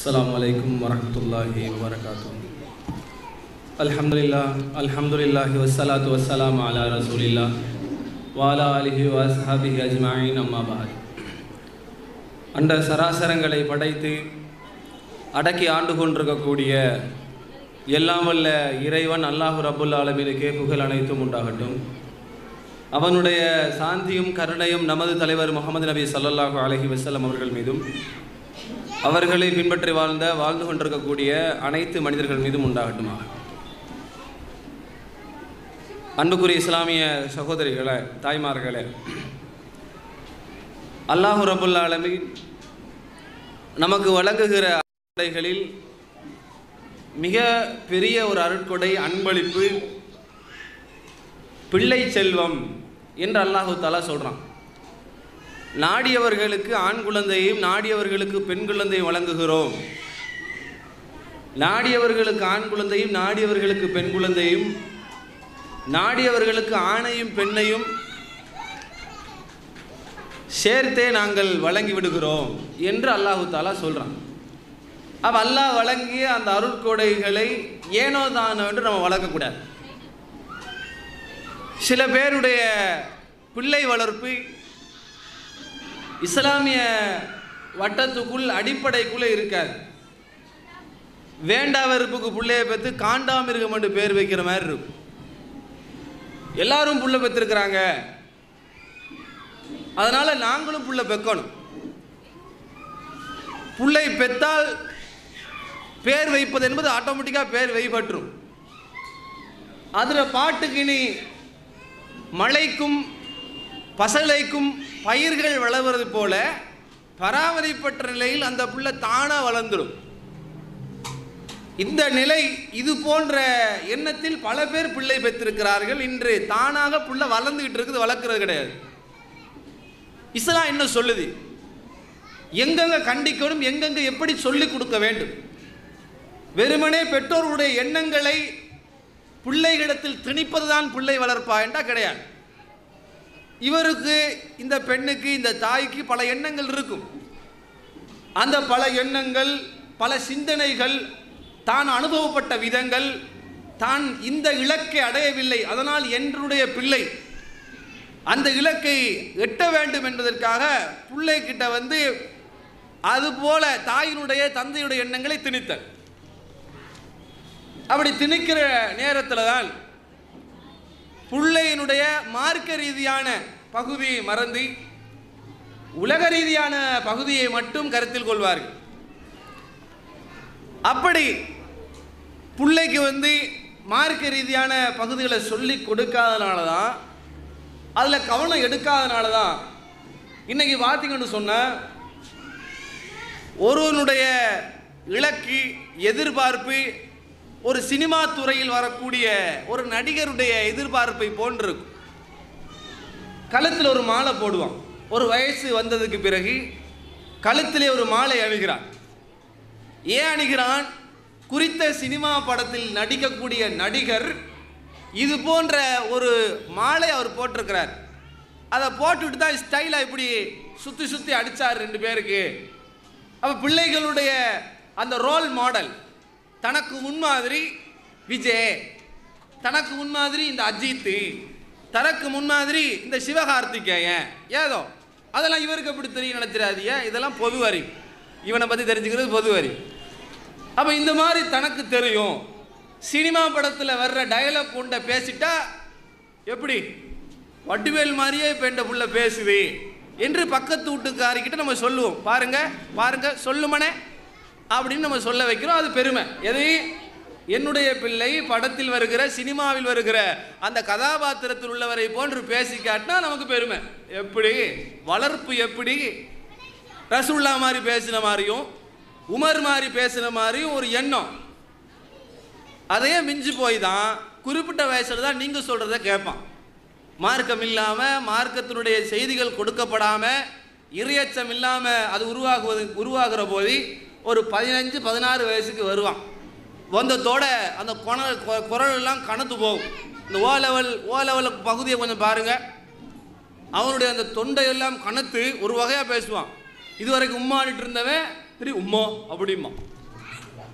السلام عليكم ورحمة الله وبركاته الحمد لله الحمد لله والصلاة والسلام على رسول الله وعلى آله وأصحابه أجمعين أما بعد அண்ட சராசரங்களை படைத்து அடக்கி ஆண்டு கொண்டிருக்கக்கூடிய எல்லாம் வல்ல இறைவன் அல்லாஹு ரபுல் ஆலமீனுக்கே புகழ் அனைத்தும் உண்டாகட்டும் அவனுடைய சாந்தியும் கருணையும் நமது தலைவர் முகமது நபி ஸல்லல்லாஹு அலைஹி வஸல்லம் அவர்கள் மீதும் அவர்களை பின்பற்றி வாழ்ந்த வாழ்ந்து கொண்டிருக்கக்கூடிய அனைத்து மனிதர்கள் மீதும் உண்டாகட்டுமாக அன்புக்குரிய இஸ்லாமிய சகோதரிகளே தாய்மார்களே அல்லாஹு ரபுல் ஆலமீன் நமக்கு வழங்குகிற அருட்கொடைகளில் மிக பெரிய ஒரு அருட்கொடை அன்பளிப்பு பிள்ளை செல்வம் என்று அல்லாஹு தாலா சொல்கிறான் நாடியவர்களுக்கு ஆண் குழந்தையும் நாடியவர்களுக்கு பெண் குழந்தையும் வழங்குகிறோம் நாடியவர்களுக்கு ஆண் குழந்தையும் நாடியவர்களுக்கு பெண் குழந்தையும் நாடியவர்களுக்கு ஆணையும் பெண்ணையும் சேர்த்தே நாங்கள் வழங்கி விடுகிறோம் என்று அல்லாஹு தாலா சொல்கிறான் அப்போ அல்லாஹ் வழங்கிய அந்த அருட்கொடைகளை ஏனோ தானோ என்று நம்ம வளர்க்கக்கூடாது சில பேருடைய பிள்ளை வளர்ப்பு இஸ்லாமிய வட்டத்துக்குள் அடிப்படைக்குள்ளே இருக்காது வேண்டா வெறுப்புக்கு பிள்ளைய பெற்று காண்டாமிருகம் என்று பேர் வைக்கிற மாதிரி இருக்கும் எல்லாரும் புள்ள பெற்றிருக்கிறாங்க அதனால நாங்களும் புள்ள பெக்கணும் புள்ளை பெற்றால் பேர் வைப்பது என்பது ஆட்டோமேட்டிக்காக பேர் வைபற்றும் அதில் பாட்டுக்கு நீ மழைக்கும் பசலைக்கும் பயிர்கள் வளர்வது போல பராமரிப்பற்ற நிலையில் அந்த புள்ள தானாக வளர்ந்துடும் இந்த நிலை இது போன்ற எண்ணத்தில் பல பேர் பிள்ளை பெற்றிருக்கிறார்கள் இன்று தானாக புள்ள வளர்ந்துகிட்டு இருக்குது வளர்க்குறது கிடையாது இஸ்லாம் என்ன சொல்லுது எங்கெங்க கண்டிக்கணும் எங்கெங்க எப்படி சொல்லிக் கொடுக்க வேண்டும் வெறுமனே பெற்றோருடைய எண்ணங்களை பிள்ளைகளிடத்தில் திணிப்பதுதான் பிள்ளை வளர்ப்பா என்றா கிடையாது இவருக்கு இந்த பெண்ணுக்கு இந்த தாய்க்கு பல எண்ணங்கள் இருக்கும் அந்த பல எண்ணங்கள் பல சிந்தனைகள் தான் அனுபவப்பட்ட விதங்கள் தான் இந்த இலக்கை அடையவில்லை அதனால் என்னுடைய பிள்ளை அந்த இலக்கை எட்ட வேண்டும் என்பதற்காக பிள்ளை கிட்ட வந்து அதுபோல தாயினுடைய தந்தையுடைய எண்ணங்களை திணித்தல் அப்படி திணிக்கிற நேரத்தில் தான் பிள்ளையினுடைய மார்க்க ரீதியான பகுதியை மறந்து உலக ரீதியான பகுதியை மட்டும் கருத்தில் கொள்வார்கள் அப்படி பிள்ளைக்கு வந்து மார்க்க ரீதியான பகுதிகளை சொல்லி கொடுக்காதனால தான் அதில் கவனம் எடுக்காதனால தான் இன்னைக்கு பார்த்தீங்கன்னு சொன்னால் ஒருவனுடைய இலக்கு எதிர்பார்ப்பு ஒரு சினிமா துறையில் வரக்கூடிய ஒரு நடிகருடைய எதிர்பார்ப்பை போன்றிருக்கும் கழுத்தில் ஒரு மாலை போடுவான் ஒரு வயசு வந்ததுக்கு பிறகு கழுத்திலே ஒரு மாலை அணுகிறான் ஏன் அணுகிறான் குறித்த சினிமா படத்தில் நடிக்கக்கூடிய நடிகர் இது போன்ற ஒரு மாலை அவர் போட்டிருக்கிறார் அதை போட்டுவிட்டு தான் ஸ்டைலாக இப்படி சுற்றி சுற்றி அடித்தார் ரெண்டு பேருக்கு அப்போ பிள்ளைகளுடைய அந்த ரோல் மாடல் தனக்கு முன்மாதிரி விஜய் தனக்கு முன்மாதிரி இந்த அஜித்து தனக்கு முன்மாதிரி இந்த சிவகார்த்திகேயன் ஏதோ அதெல்லாம் இவருக்கு எப்படி தெரியும் நினைச்சிடாதீங்க இதெல்லாம் பொது அறிவு இவனை பற்றி தெரிஞ்சுக்கிறது பொது அறிவு அப்போ இந்த மாதிரி தனக்கு தெரியும் சினிமா படத்தில் வர்ற டயலாக் கொண்ட பேசிட்டா எப்படி வடிவேல் மாதிரியே இப்போ இந்த புள்ள பேசுது என்று பக்கத்து வீட்டுக்காரிக்கிட்ட நம்ம சொல்லுவோம் பாருங்க பாருங்க சொல்லுமனே அப்படின்னு நம்ம சொல்ல வைக்கிறோம் அது பெருமை எது என்னுடைய பிள்ளை படத்தில் வருகிற சினிமாவில் வருகிற அந்த கதாபாத்திரத்தில் உள்ளவரை போன்று பேசி காட்டினா நமக்கு பெருமை எப்படி வளர்ப்பு எப்படி ரசுல்லா மாதிரி பேசின மாதிரியும் உமர் மாதிரி பேசின மாதிரியும் ஒரு எண்ணம் அதையே மிஞ்சி போய் தான் குறிப்பிட்ட வயசில் தான் நீங்கள் சொல்கிறத கேட்பான் மார்க்கம் இல்லாமல் மார்க்கத்தினுடைய செய்திகள் கொடுக்கப்படாமல் இறையச்சம் இல்லாமல் அது உருவாகுவது உருவாகிற போது ஒரு பதினஞ்சு பதினாறு வயசுக்கு வருவான் வந்ததோட அந்த குணல் குரல் எல்லாம் கணத்து போகும் இந்த ஓ லெவல் ஓ லெவல் பகுதியை கொஞ்சம் பாருங்கள் அவனுடைய அந்த தொண்டையெல்லாம் கனத்து ஒரு வகையாக பேசுவான் இதுவரைக்கும் உம்மானிட்டு இருந்தவன் திரு உம்மா அப்படிமா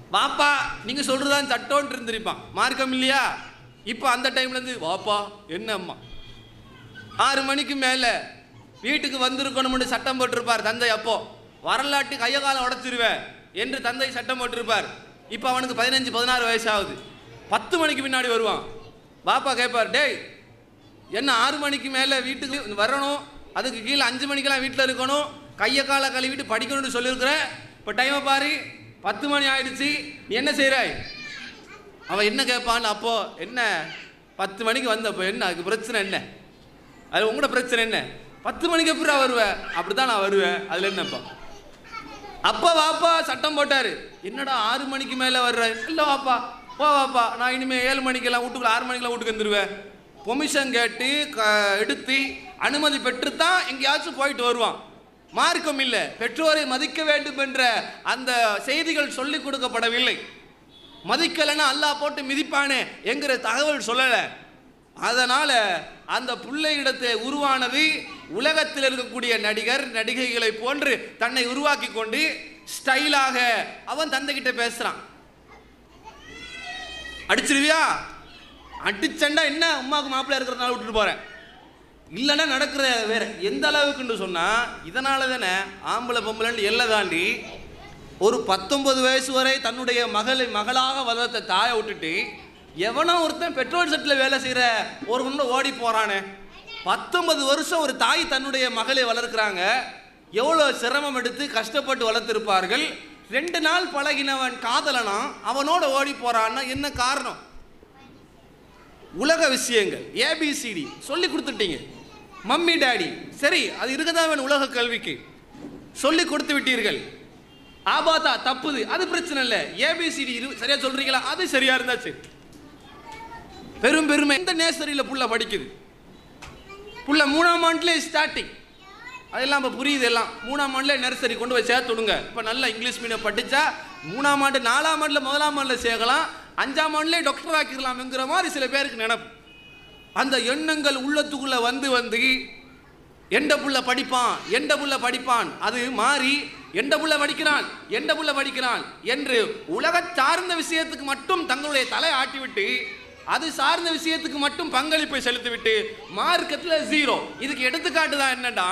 வாப்பா நீங்க சொல்றதான் சட்டோன்ட்டு இருந்திருப்பான் மார்க்கம் இல்லையா இப்போ அந்த டைம்ல இருந்து வாப்பா என்ன அம்மா ஆறு மணிக்கு மேல வீட்டுக்கு வந்திருக்கணும்னு சட்டம் போட்டிருப்பார் தந்தை அப்போ வரலாட்டு கைய காலம் உடைச்சிருவேன் என்று தந்தை சட்டம் போட்டிருப்பார் இப்போ அவனுக்கு பதினஞ்சு பதினாறு வயசு ஆகுது பத்து மணிக்கு பின்னாடி வருவான் பாப்பா கேட்பார் டேய் என்ன ஆறு மணிக்கு மேலே வீட்டுக்கு வரணும் அதுக்கு கீழே அஞ்சு மணிக்கெல்லாம் வீட்டில் இருக்கணும் கையை காலை கழுவிட்டு படிக்கணும்னு சொல்லியிருக்கிற இப்போ டைமை பாரு பத்து மணி ஆயிடுச்சு நீ என்ன செய்கிறாய் அவன் என்ன கேட்பான்னு அப்போ என்ன பத்து மணிக்கு வந்தப்போ என்ன அதுக்கு பிரச்சனை என்ன அது உங்களோட பிரச்சனை என்ன பத்து மணிக்கு எப்படா வருவேன் அப்படிதான் நான் வருவேன் அதில் என்னப்பா அப்பா வாப்பா சட்டம் போட்டாரு என்னடா ஆறு மணிக்கு மேலே வர்ற இல்லை வாப்பா போ வாப்பா நான் இனிமேல் ஏழு மணிக்கெல்லாம் வீட்டுக்குள்ள ஆறு மணிக்கெல்லாம் வீட்டுக்கு வந்துடுவேன் பொமிஷன் கேட்டு க எடுத்து அனுமதி பெற்று தான் எங்கேயாச்சும் போயிட்டு வருவான் மார்க்கம் இல்லை பெற்றோரை மதிக்க வேண்டும் என்ற அந்த செய்திகள் சொல்லிக் கொடுக்கப்படவில்லை மதிக்கலைன்னா அல்லாஹ் போட்டு மிதிப்பானே என்கிற தகவல் சொல்லலை அதனால அந்த பிள்ளையிடத்தை உருவானது உலகத்தில் இருக்கக்கூடிய நடிகர் நடிகைகளை போன்று தன்னை உருவாக்கி கொண்டு ஸ்டைலாக அவன் தந்தைகிட்ட பேசுறான் அடிச்சிருவியா அடிச்சண்டா என்ன அம்மாவுக்கு மாப்பிள்ளை இருக்கிறதுனால விட்டுட்டு போறேன் இல்லைன்னா நடக்கிற வேற எந்த அளவுக்குன்னு சொன்னா இதனால தானே ஆம்பளை பொம்பளைன்னு எல்லை தாண்டி ஒரு பத்தொன்பது வயசு வரை தன்னுடைய மகளை மகளாக வளர்த்த தாயை விட்டுட்டு எவனோ ஒருத்தன் பெட்ரோல் செட்டில் வேலை செய்கிற ஒரு முன்ன ஓடி போறானே பத்தொன்பது வருஷம் ஒரு தாய் தன்னுடைய மகளை வளர்க்குறாங்க எவ்வளோ சிரமம் எடுத்து கஷ்டப்பட்டு வளர்த்திருப்பார்கள் ரெண்டு நாள் பழகினவன் காதலனா அவனோட ஓடி போறான்னா என்ன காரணம் உலக விஷயங்கள் ஏபிசிடி சொல்லி கொடுத்துட்டீங்க மம்மி டாடி சரி அது இருக்கதான் வேணும் உலக கல்விக்கு சொல்லி கொடுத்து விட்டீர்கள் ஆபாத்தா தப்புது அது பிரச்சனை இல்லை ஏபிசிடி சரியா சொல்றீங்களா அது சரியா இருந்தா சரி பெரும் பெருமை எந்த நேசரியில் புள்ள படிக்குது புள்ள மூணாம் ஆண்டுலேயே ஸ்டார்டிங் அதெல்லாம் இப்போ புரியுது எல்லாம் மூணாம் ஆண்டில் நர்சரி கொண்டு போய் சேர்த்து விடுங்க இப்போ நல்லா இங்கிலீஷ் மீடியம் படித்தா மூணாம் ஆண்டு நாலாம் ஆண்டில் முதலாம் ஆண்டில் சேர்க்கலாம் அஞ்சாம் ஆண்டுலேயே டாக்டர் ஆக்கிடலாம்ங்கிற மாதிரி சில பேருக்கு நினப்பு அந்த எண்ணங்கள் உள்ளத்துக்குள்ளே வந்து வந்து எந்த புள்ள படிப்பான் எந்த புள்ள படிப்பான் அது மாறி எந்த புள்ள படிக்கிறான் எந்த புள்ள படிக்கிறான் என்று உலக சார்ந்த விஷயத்துக்கு மட்டும் தங்களுடைய தலை ஆட்டிவிட்டு அது சார்ந்த விஷயத்துக்கு மட்டும் பங்களிப்பை செலுத்திவிட்டு மார்க்கத்தில் ஜீரோ இதுக்கு எடுத்துக்காட்டு தான் என்னடா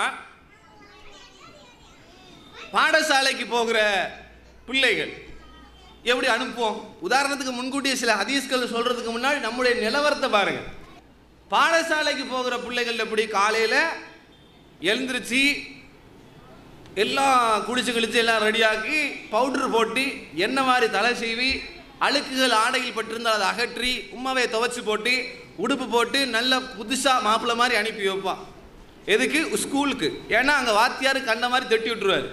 பாடசாலைக்கு போகிற பிள்ளைகள் எப்படி அனுப்புவோம் உதாரணத்துக்கு முன்கூட்டியே சில ஹதீஸ்கள் சொல்றதுக்கு முன்னாடி நம்முடைய நிலவரத்தை பாருங்க பாடசாலைக்கு போகிற பிள்ளைகள் எப்படி காலையில் எழுந்திருச்சு எல்லாம் குளிச்சு கிழிச்சு எல்லாம் ரெடியாக்கி பவுடர் போட்டு எண்ணெய் மாதிரி தலை சீவி அழுக்குகள் ஆடையில் பட்டிருந்தால் அதை அகற்றி உம்மாவை துவைச்சு போட்டு உடுப்பு போட்டு நல்ல புதுசாக மாப்பிள்ளை மாதிரி அனுப்பி வைப்பான் எதுக்கு ஸ்கூலுக்கு ஏன்னா அங்கே வாத்தியார் கண்ட மாதிரி தட்டி விட்டுருவார்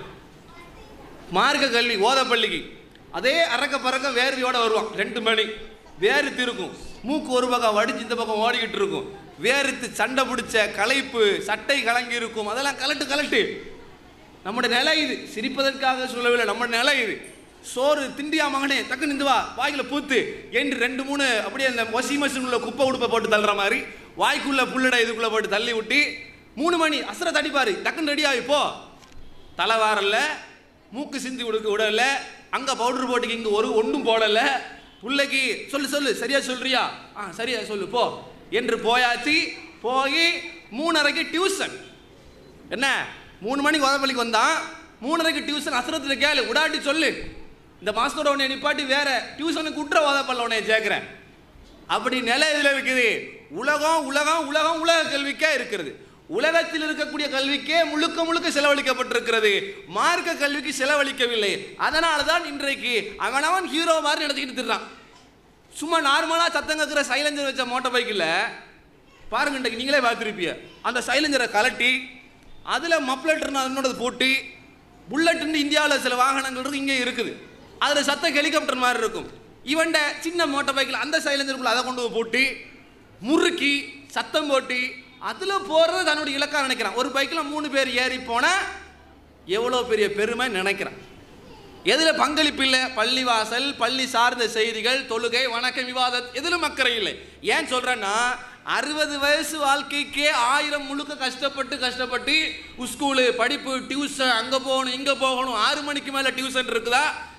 மார்க்க கல்வி ஓதப்பள்ளிக்கு அதே அறக்க பறக்க வேர்வையோட வருவான் ரெண்டு மணி வேர்த்து இருக்கும் மூக்கு ஒரு பக்கம் வடிச்சு இந்த பக்கம் ஓடிக்கிட்டு இருக்கும் வேர்த்து சண்டை பிடிச்ச களைப்பு சட்டை கலங்கி இருக்கும் அதெல்லாம் கலட்டு கலட்டு நம்முடைய நிலை இது சிரிப்பதற்காக சொல்லவில்லை நம்ம நிலை இது சோறு திண்டியா மகனே டக்கு நின்று வா வாய்க்குள்ள பூத்து என்று ரெண்டு மூணு அப்படியே அந்த வாஷிங் மிஷின் உள்ள குப்பை உடுப்பை போட்டு தள்ளுற மாதிரி வாய்க்குள்ள புல்லடை இதுக்குள்ள போட்டு தள்ளி விட்டு மூணு மணி அசர தடிப்பாரு டக்குன்னு ரெடி ஆகி போ தலை வாரல்ல மூக்கு சிந்தி கொடுக்க விடல அங்க பவுடர் போட்டுக்கு இங்க ஒரு ஒன்றும் போடல பிள்ளைக்கு சொல்லு சொல்லு சரியா சொல்றியா ஆ சரியா சொல்லு போ என்று போயாச்சு போய் மூணரைக்கு டியூஷன் என்ன மூணு மணிக்கு உதப்பள்ளிக்கு வந்தான் மூணரைக்கு டியூஷன் அசரத்தில் கேளு விடாட்டி சொல்லு இந்த மாசத்தோட உன்னை நிப்பாட்டி வேற டியூஷனுக்கு விட்டுற உதப்பல்ல உன்னை சேர்க்கிறேன் அப்படி நிலை இதில் இருக்குது உலகம் உலகம் உலகம் உலக கல்விக்கே இருக்கிறது உலகத்தில் இருக்கக்கூடிய கல்விக்கே முழுக்க முழுக்க செலவழிக்கப்பட்டிருக்கிறது மார்க்க கல்விக்கு செலவழிக்கவில்லை அதனால தான் இன்றைக்கு அவனவன் ஹீரோ மாதிரி நடத்திக்கிட்டு திரிறான் சும்மா நார்மலாக சத்தம் கேட்குற சைலஞ்சர் வச்ச மோட்டார் பைக்கில் பாருங்க இன்றைக்கு நீங்களே பார்த்துருப்பீங்க அந்த சைலஞ்சரை கலட்டி அதில் மப்ளெட்னு அதனோட போட்டு புல்லட்னு இந்தியாவில் சில வாகனங்கள் இருக்கு இங்கே இருக்குது அதில் சத்த ஹெலிகாப்டர் மாதிரி இருக்கும் இவன்ட சின்ன மோட்டார் பைக்கில் அந்த சைலஞ்சருக்குள்ள அதை கொண்டு போய் போட்டு முறுக்கி சத்தம் போட்டு அதில் போகிறது தன்னுடைய இலக்கா நினைக்கிறான் ஒரு பைக்கில் மூணு பேர் ஏறி போனால் எவ்வளோ பெரிய பெருமை நினைக்கிறான் எதில் பங்களிப்பு இல்லை பள்ளிவாசல் பள்ளி சார்ந்த செய்திகள் தொழுகை வணக்கம் விவாதம் எதிலும் அக்கறை இல்லை ஏன் சொல்றேன்னா அறுபது வயசு வாழ்க்கைக்கே ஆயிரம் முழுக்க கஷ்டப்பட்டு கஷ்டப்பட்டு ஸ்கூலு படிப்பு டியூஷன் அங்கே போகணும் இங்கே போகணும் ஆறு மணிக்கு மேலே டியூஷன் இருக்குதா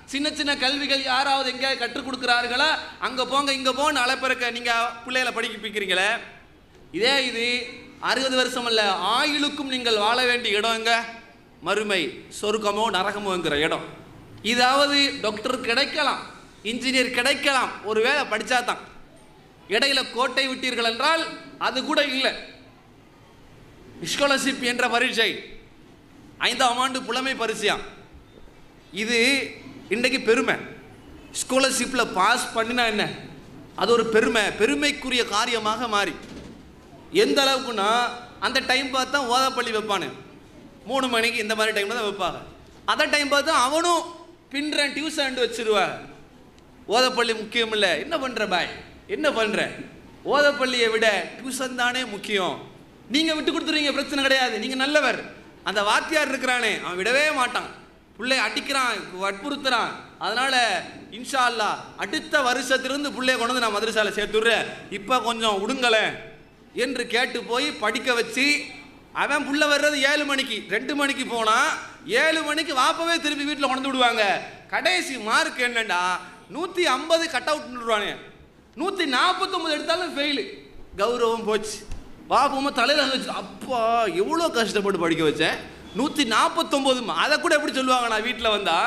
சின்ன சின்ன கல்விகள் யாராவது எங்கேயாவது கற்றுக் கொடுக்குறார்களா அங்கே போங்க இங்கே போன்னு அழைப்பிறக்க நீங்கள் பிள்ளைகளை படிப்பிக்கிறீங்களே இதே இது அறுபது வருஷம் அல்ல ஆயுளுக்கும் நீங்கள் வாழ வேண்டிய இடம் எங்க மறுமை சொர்க்கமோ நரகமோங்கிற இடம் இதாவது டாக்டர் கிடைக்கலாம் இன்ஜினியர் கிடைக்கலாம் ஒருவேளை படித்தா தான் இடையில கோட்டை விட்டீர்கள் என்றால் அது கூட இல்லை ஸ்காலர்ஷிப் என்ற பரீட்சை ஐந்தாம் ஆண்டு புலமை பரிசையாம் இது இன்றைக்கு பெருமை ஸ்காலர்ஷிப்பில் பாஸ் பண்ணினா என்ன அது ஒரு பெருமை பெருமைக்குரிய காரியமாக மாறி எந்த அளவுக்குன்னா அந்த டைம் பார்த்தா ஓதப்பள்ளி வைப்பானு மூணு மணிக்கு இந்த மாதிரி டைமில் தான் வைப்பாங்க அந்த டைம் பார்த்தா அவனும் பின்றேன் டியூஷன் வச்சிருவா ஓதப்பள்ளி முக்கியம் இல்லை என்ன பண்ணுற பாய் என்ன பண்ணுற ஓதப்பள்ளியை விட டியூஷன் தானே முக்கியம் நீங்கள் விட்டு கொடுத்துருவீங்க பிரச்சனை கிடையாது நீங்கள் நல்லவர் அந்த வாத்தியார் இருக்கிறானே அவன் விடவே மாட்டான் பிள்ளை அடிக்கிறான் வற்புறுத்துறான் அதனால இன்ஷா அல்லா அடுத்த வருஷத்திலிருந்து பிள்ளைய கொண்டு வந்து நான் மதுரசால சேர்த்துடுறேன் இப்போ கொஞ்சம் விடுங்களேன் என்று கேட்டு போய் படிக்க வச்சு அவன் புள்ள வர்றது ஏழு மணிக்கு ரெண்டு மணிக்கு போனா ஏழு மணிக்கு வாப்பவே திருப்பி வீட்டில் கொண்டு விடுவாங்க கடைசி மார்க் என்னண்டா நூற்றி ஐம்பது கட் அவுட் விடுவானே நூற்றி நாற்பத்தொம்பது எடுத்தாலும் ஃபெயிலு கௌரவம் போச்சு பாப்பமா தலையில் வச்சு அப்பா எவ்வளோ கஷ்டப்பட்டு படிக்க வச்சேன் நூற்றி நாற்பத்தொம்போது அதை கூட எப்படி சொல்லுவாங்க நான் வீட்டில் வந்தா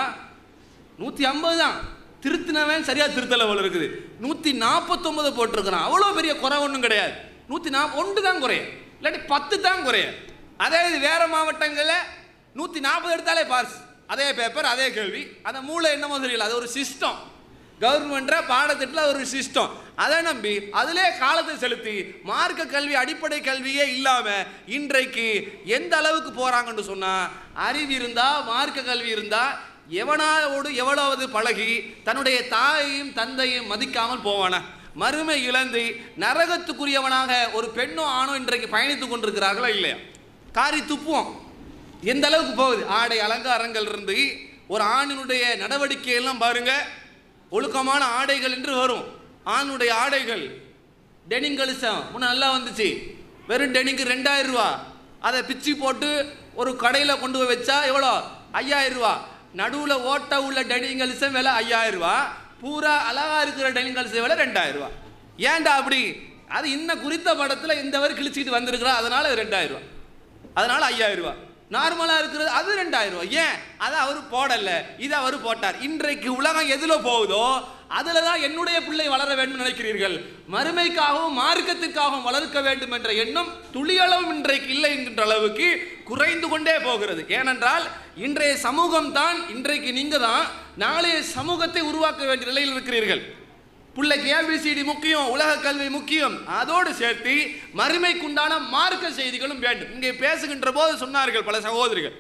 நூற்றி ஐம்பது தான் திருத்தினவன் சரியாக திருத்தல போல இருக்குது நூற்றி நாற்பத்தொம்பது போட்டிருக்கிறான் அவ்வளோ பெரிய குறை ஒன்றும் கிடையாது நூற்றி நாற்ப ஒன்று தான் குறைய இல்லாட்டி பத்து தான் குறைய அதே இது வேற மாவட்டங்களில் நூற்றி நாற்பது எடுத்தாலே பாஸ் அதே பேப்பர் அதே கேள்வி அந்த மூளை என்னமோ தெரியல அது ஒரு சிஸ்டம் கவர்மெண்ட்ற பாடத்திட்டத்தில் ஒரு சிஸ்டம் அதை நம்பி அதிலே காலத்தை செலுத்தி மார்க்க கல்வி அடிப்படை கல்வியே இல்லாமல் இன்றைக்கு எந்த அளவுக்கு போகிறாங்கன்னு சொன்னால் அறிவு இருந்தால் மார்க்க கல்வி இருந்தால் எவனாவோடு எவ்வளவு பழகி தன்னுடைய தாயையும் தந்தையும் மதிக்காமல் போவானா மறுமை இழந்து நரகத்துக்குரியவனாக ஒரு பெண்ணோ ஆணோ இன்றைக்கு பயணித்துக் கொண்டிருக்கிறார்களா இல்லையா காரி துப்புவோம் எந்த அளவுக்கு போகுது ஆடை அலங்காரங்கள் இருந்து ஒரு ஆணினுடைய நடவடிக்கை எல்லாம் பாருங்க ஒழுக்கமான ஆடைகள் என்று வரும் ஆணுடைய ஆடைகள் டெனிங் கலிசம் முன்ன நல்லா வந்துச்சு வெறும் டெனிங்கு ரெண்டாயிரம் ரூபா அதை பிச்சு போட்டு ஒரு கடையில் கொண்டு போய் வச்சா எவ்வளோ ஐயாயிரம் ரூபா நடுவில் ஓட்ட உள்ள டெனிங் கலிசம் விலை ஐயாயிரம் ரூபா பூரா அழகா இருக்கிற டெனிங் கலிசம் விலை ரெண்டாயிரம் ரூபா ஏன்டா அப்படி அது இன்னும் குறித்த படத்தில் இந்த வரை கிழிச்சிட்டு வந்திருக்கிறா அதனால அது ரெண்டாயிரம் ரூபா அதனால ஐயாயிரம் ரூபாய் நார்மலாக இருக்கிறது அது ரெண்டாயிரம் ரூபாய் ஏன் அதை அவர் போடல இது அவர் போட்டார் இன்றைக்கு உலகம் எதில் போகுதோ அதில் தான் என்னுடைய பிள்ளை வளர வேண்டும் நினைக்கிறீர்கள் மறுமைக்காகவும் மார்க்கத்திற்காகவும் வளர்க்க வேண்டும் என்ற எண்ணம் துளியளவும் இன்றைக்கு இல்லை என்கின்ற அளவுக்கு குறைந்து கொண்டே போகிறது ஏனென்றால் இன்றைய சமூகம் தான் இன்றைக்கு நீங்கள் தான் நாளைய சமூகத்தை உருவாக்க வேண்டிய நிலையில் இருக்கிறீர்கள் பிள்ளைக்கு ஏபிசிடி முக்கியம் உலக கல்வி முக்கியம் அதோடு சேர்த்து மறுமைக்குண்டான மார்க்க செய்திகளும் வேண்டும் இங்கே பேசுகின்ற போது சொன்னார்கள் பல சகோதரிகள்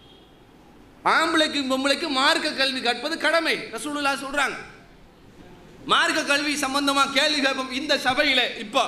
ஆம்பளைக்கும் பொம்பளைக்கும் மார்க்க கல்வி கற்பது கடமை ரசூலுல்லா சொல்றாங்க மார்க்க கல்வி சம்பந்தமா கேள்வி கேட்போம் இந்த சபையில இப்போ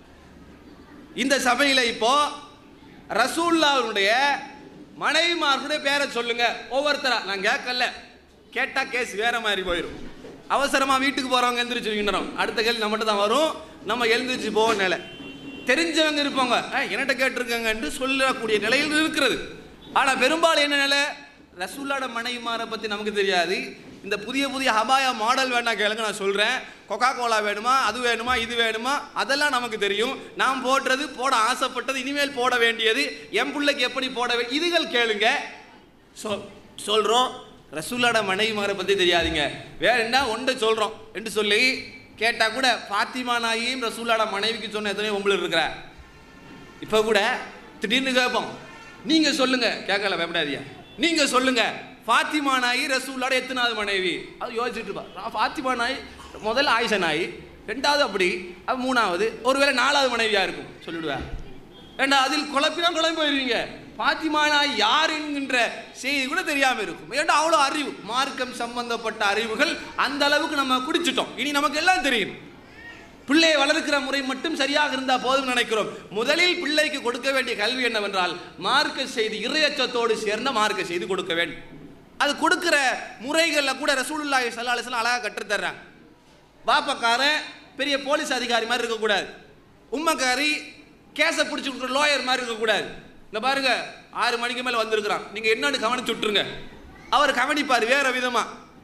இந்த சபையில இப்போ ரசூல்லாவுடைய மனைவிமார்களுடைய பேரை சொல்லுங்க ஒவ்வொருத்தரா நான் கேட்கல கேட்டா கேஸ் வேற மாதிரி போயிடும் அவசரமா வீட்டுக்கு போறவங்க எந்திரிச்சு வைக்கணும் அடுத்த கேள்வி நம்மகிட்ட தான் வரும் நம்ம எழுந்திரிச்சு போவோம் நிலை தெரிஞ்சவங்க இருப்பாங்க "அஹ், என்கிட்ட கேட்டிருக்காங்க என்று சொல்லக்கூடிய நிலையில் இருக்கிறது ஆனா பெரும்பாலும் என்ன நிலை ரசூல்லாட மனைவிமாரை பத்தி நமக்கு தெரியாது இந்த புதிய புதிய ஹபாயா மாடல் வேணா கேளுங்க நான் சொல்றேன் கொக்கா கோலா வேணுமா அது வேணுமா இது வேணுமா அதெல்லாம் நமக்கு தெரியும் நாம் போடுறது போட ஆசைப்பட்டது இனிமேல் போட வேண்டியது என் பிள்ளைக்கு எப்படி போட வே இதுகள் கேளுங்க சொ சொல்கிறோம் ரசூலோட மனைவிமாரை பற்றி தெரியாதுங்க வேற என்ன ஒன்று சொல்கிறோம் என்று சொல்லி கேட்டால் கூட ஃபாத்திமா நாயும் ரசூலோட மனைவிக்கு சொன்ன எத்தனையோ உங்களுக்கு இருக்கிற இப்போ கூட திடீர்னு கேட்போம் நீங்கள் சொல்லுங்க கேட்கல பயப்படாதீங்க நீங்கள் சொல்லுங்க ஃபாத்திமா நாயி ரசூலோட எத்தனாவது மனைவி அது யோசிச்சுட்டு இருப்பா நான் ஃபாத்திமா நாய் முதல்ல ஆயிஷா நாய் ரெண்டாவது அப்படி அது மூணாவது ஒருவேளை நாலாவது மனைவியா இருக்கும் சொல்லிவிடுவேன் ஏண்டா அதில் குழப்பினா குழம்பி போயிருவீங்க பாத்திமானா யார் என்கின்ற செய்தி கூட தெரியாம இருக்கும் ஏண்டா அவ்வளோ அறிவு மார்க்கம் சம்பந்தப்பட்ட அறிவுகள் அந்த அளவுக்கு நம்ம குடிச்சிட்டோம் இனி நமக்கு எல்லாம் தெரியும் பிள்ளையை வளர்க்கிற முறை மட்டும் சரியாக இருந்தால் போதும் நினைக்கிறோம் முதலில் பிள்ளைக்கு கொடுக்க வேண்டிய கல்வி என்னவென்றால் மார்க்க செய்தி இறையச்சத்தோடு சேர்ந்த மார்க்க செய்தி கொடுக்க வேண்டும் அது கொடுக்கிற முறைகளில் கூட ரசூலுல்லாஹி ஸல்லல்லாஹு அலைஹி வஸல்லம் அழகாக கற்றுத்தர்றாங்க பாப்பக்காரன் பெரிய போலீஸ் அதிகாரி மாதிரி இருக்கக்கூடாது உம்மக்காரி கேஸை பிடிச்சி கொடுக்குற லோயர் மாதிரி இருக்கக்கூடாது இந்த பாருங்க ஆறு மணிக்கு மேலே வந்திருக்கிறான் நீங்கள் என்னன்னு கவனிச்சு விட்டுருங்க அவர் கவனிப்பார் வேற விதமா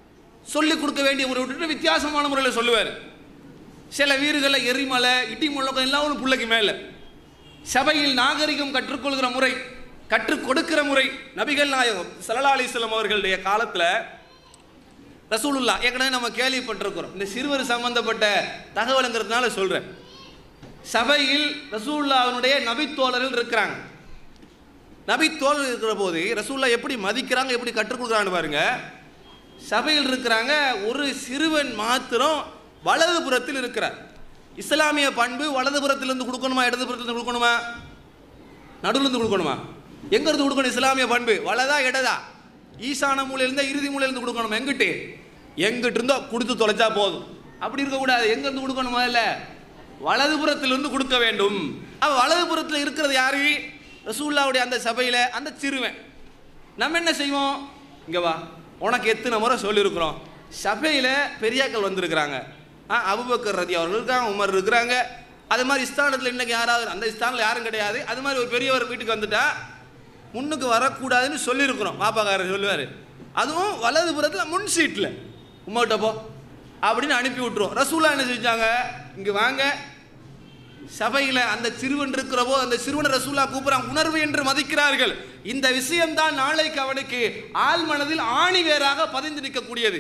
சொல்லிக் கொடுக்க வேண்டிய முறை விட்டுட்டு வித்தியாசமான முறையில் சொல்லுவார் சில வீடுகளில் எரிமலை இடி முழக்கம் எல்லாம் ஒரு பிள்ளைக்கு மேலே சபையில் நாகரிகம் கற்றுக்கொள்கிற முறை கற்றுக் கொடுக்கிற முறை நபிகள் நாயகம் சல்லா அலிஸ்லாம் அவர்களுடைய காலத்தில் ரசூலுல்லா ஏற்கனவே நம்ம கேள்விப்பட்டிருக்கிறோம் இந்த சிறுவர் சம்பந்தப்பட்ட தகவலுங்கிறதுனால சொல்கிறேன் சபையில் ரசூல்லாவினுடைய நபித்தோழர்கள் இருக்கிறாங்க நபித்தோழர் இருக்கிற போது ரசூல்லா எப்படி மதிக்கிறாங்க எப்படி கற்றுக் கொடுக்குறான்னு பாருங்க சபையில் இருக்கிறாங்க ஒரு சிறுவன் மாத்திரம் வலதுபுறத்தில் இருக்கிறார் இஸ்லாமிய பண்பு வலதுபுறத்திலிருந்து கொடுக்கணுமா இடதுபுறத்திலிருந்து கொடுக்கணுமா நடுவுல இருந்து கொடுக்கணுமா எங்க இருந்து கொடுக்கணும் இஸ்லாமிய பண்பு வலதா இடதா ஈசான மூலையிலிருந்தா இறுதி மூலையிலிருந்து கொடுக்கணும் எங்கிட்டு எங்கிட்டு இருந்தோ கொடுத்து தொலைச்சா போதும் அப்படி இருக்கக்கூடாது எங்க இருந்து கொடுக்கணும் முதல்ல வலதுபுறத்திலிருந்து கொடுக்க வேண்டும் அவ வலதுபுறத்தில் இருக்கிறது யாரு ரசூல்லாவுடைய அந்த சபையில் அந்த சிறுவன் நம்ம என்ன செய்வோம் இங்க வா உனக்கு எத்தனை முறை சொல்லியிருக்கிறோம் சபையில் பெரியாக்கள் வந்திருக்கிறாங்க ஆ அபுபக்கர் ரதி அவர்கள் இருக்காங்க உமர் இருக்கிறாங்க அது மாதிரி இஸ்தானத்தில் இன்னைக்கு யாராவது அந்த இஸ்தானில் யாரும் கிடையாது அது மாதிரி ஒரு பெரியவர் வீட்டுக்கு வந்துட்டா முன்னுக்கு வரக்கூடாதுன்னு சொல்லியிருக்கிறோம் பாப்பாக்காரர் சொல்லுவார் அதுவும் வலதுபுறத்தில் முன் சீட்டில் உமாட்ட போ அப்படின்னு அனுப்பி விட்டுருவோம் ரசூலா என்ன செஞ்சாங்க இங்கே வாங்க சபையில் அந்த சிறுவன் இருக்கிறவோ அந்த சிறுவனை ரசூலா கூப்பிடுறாங்க உணர்வு என்று மதிக்கிறார்கள் இந்த விஷயம்தான் நாளைக்கு அவனுக்கு ஆள் மனதில் ஆணி வேறாக பதிந்து நிற்கக்கூடியது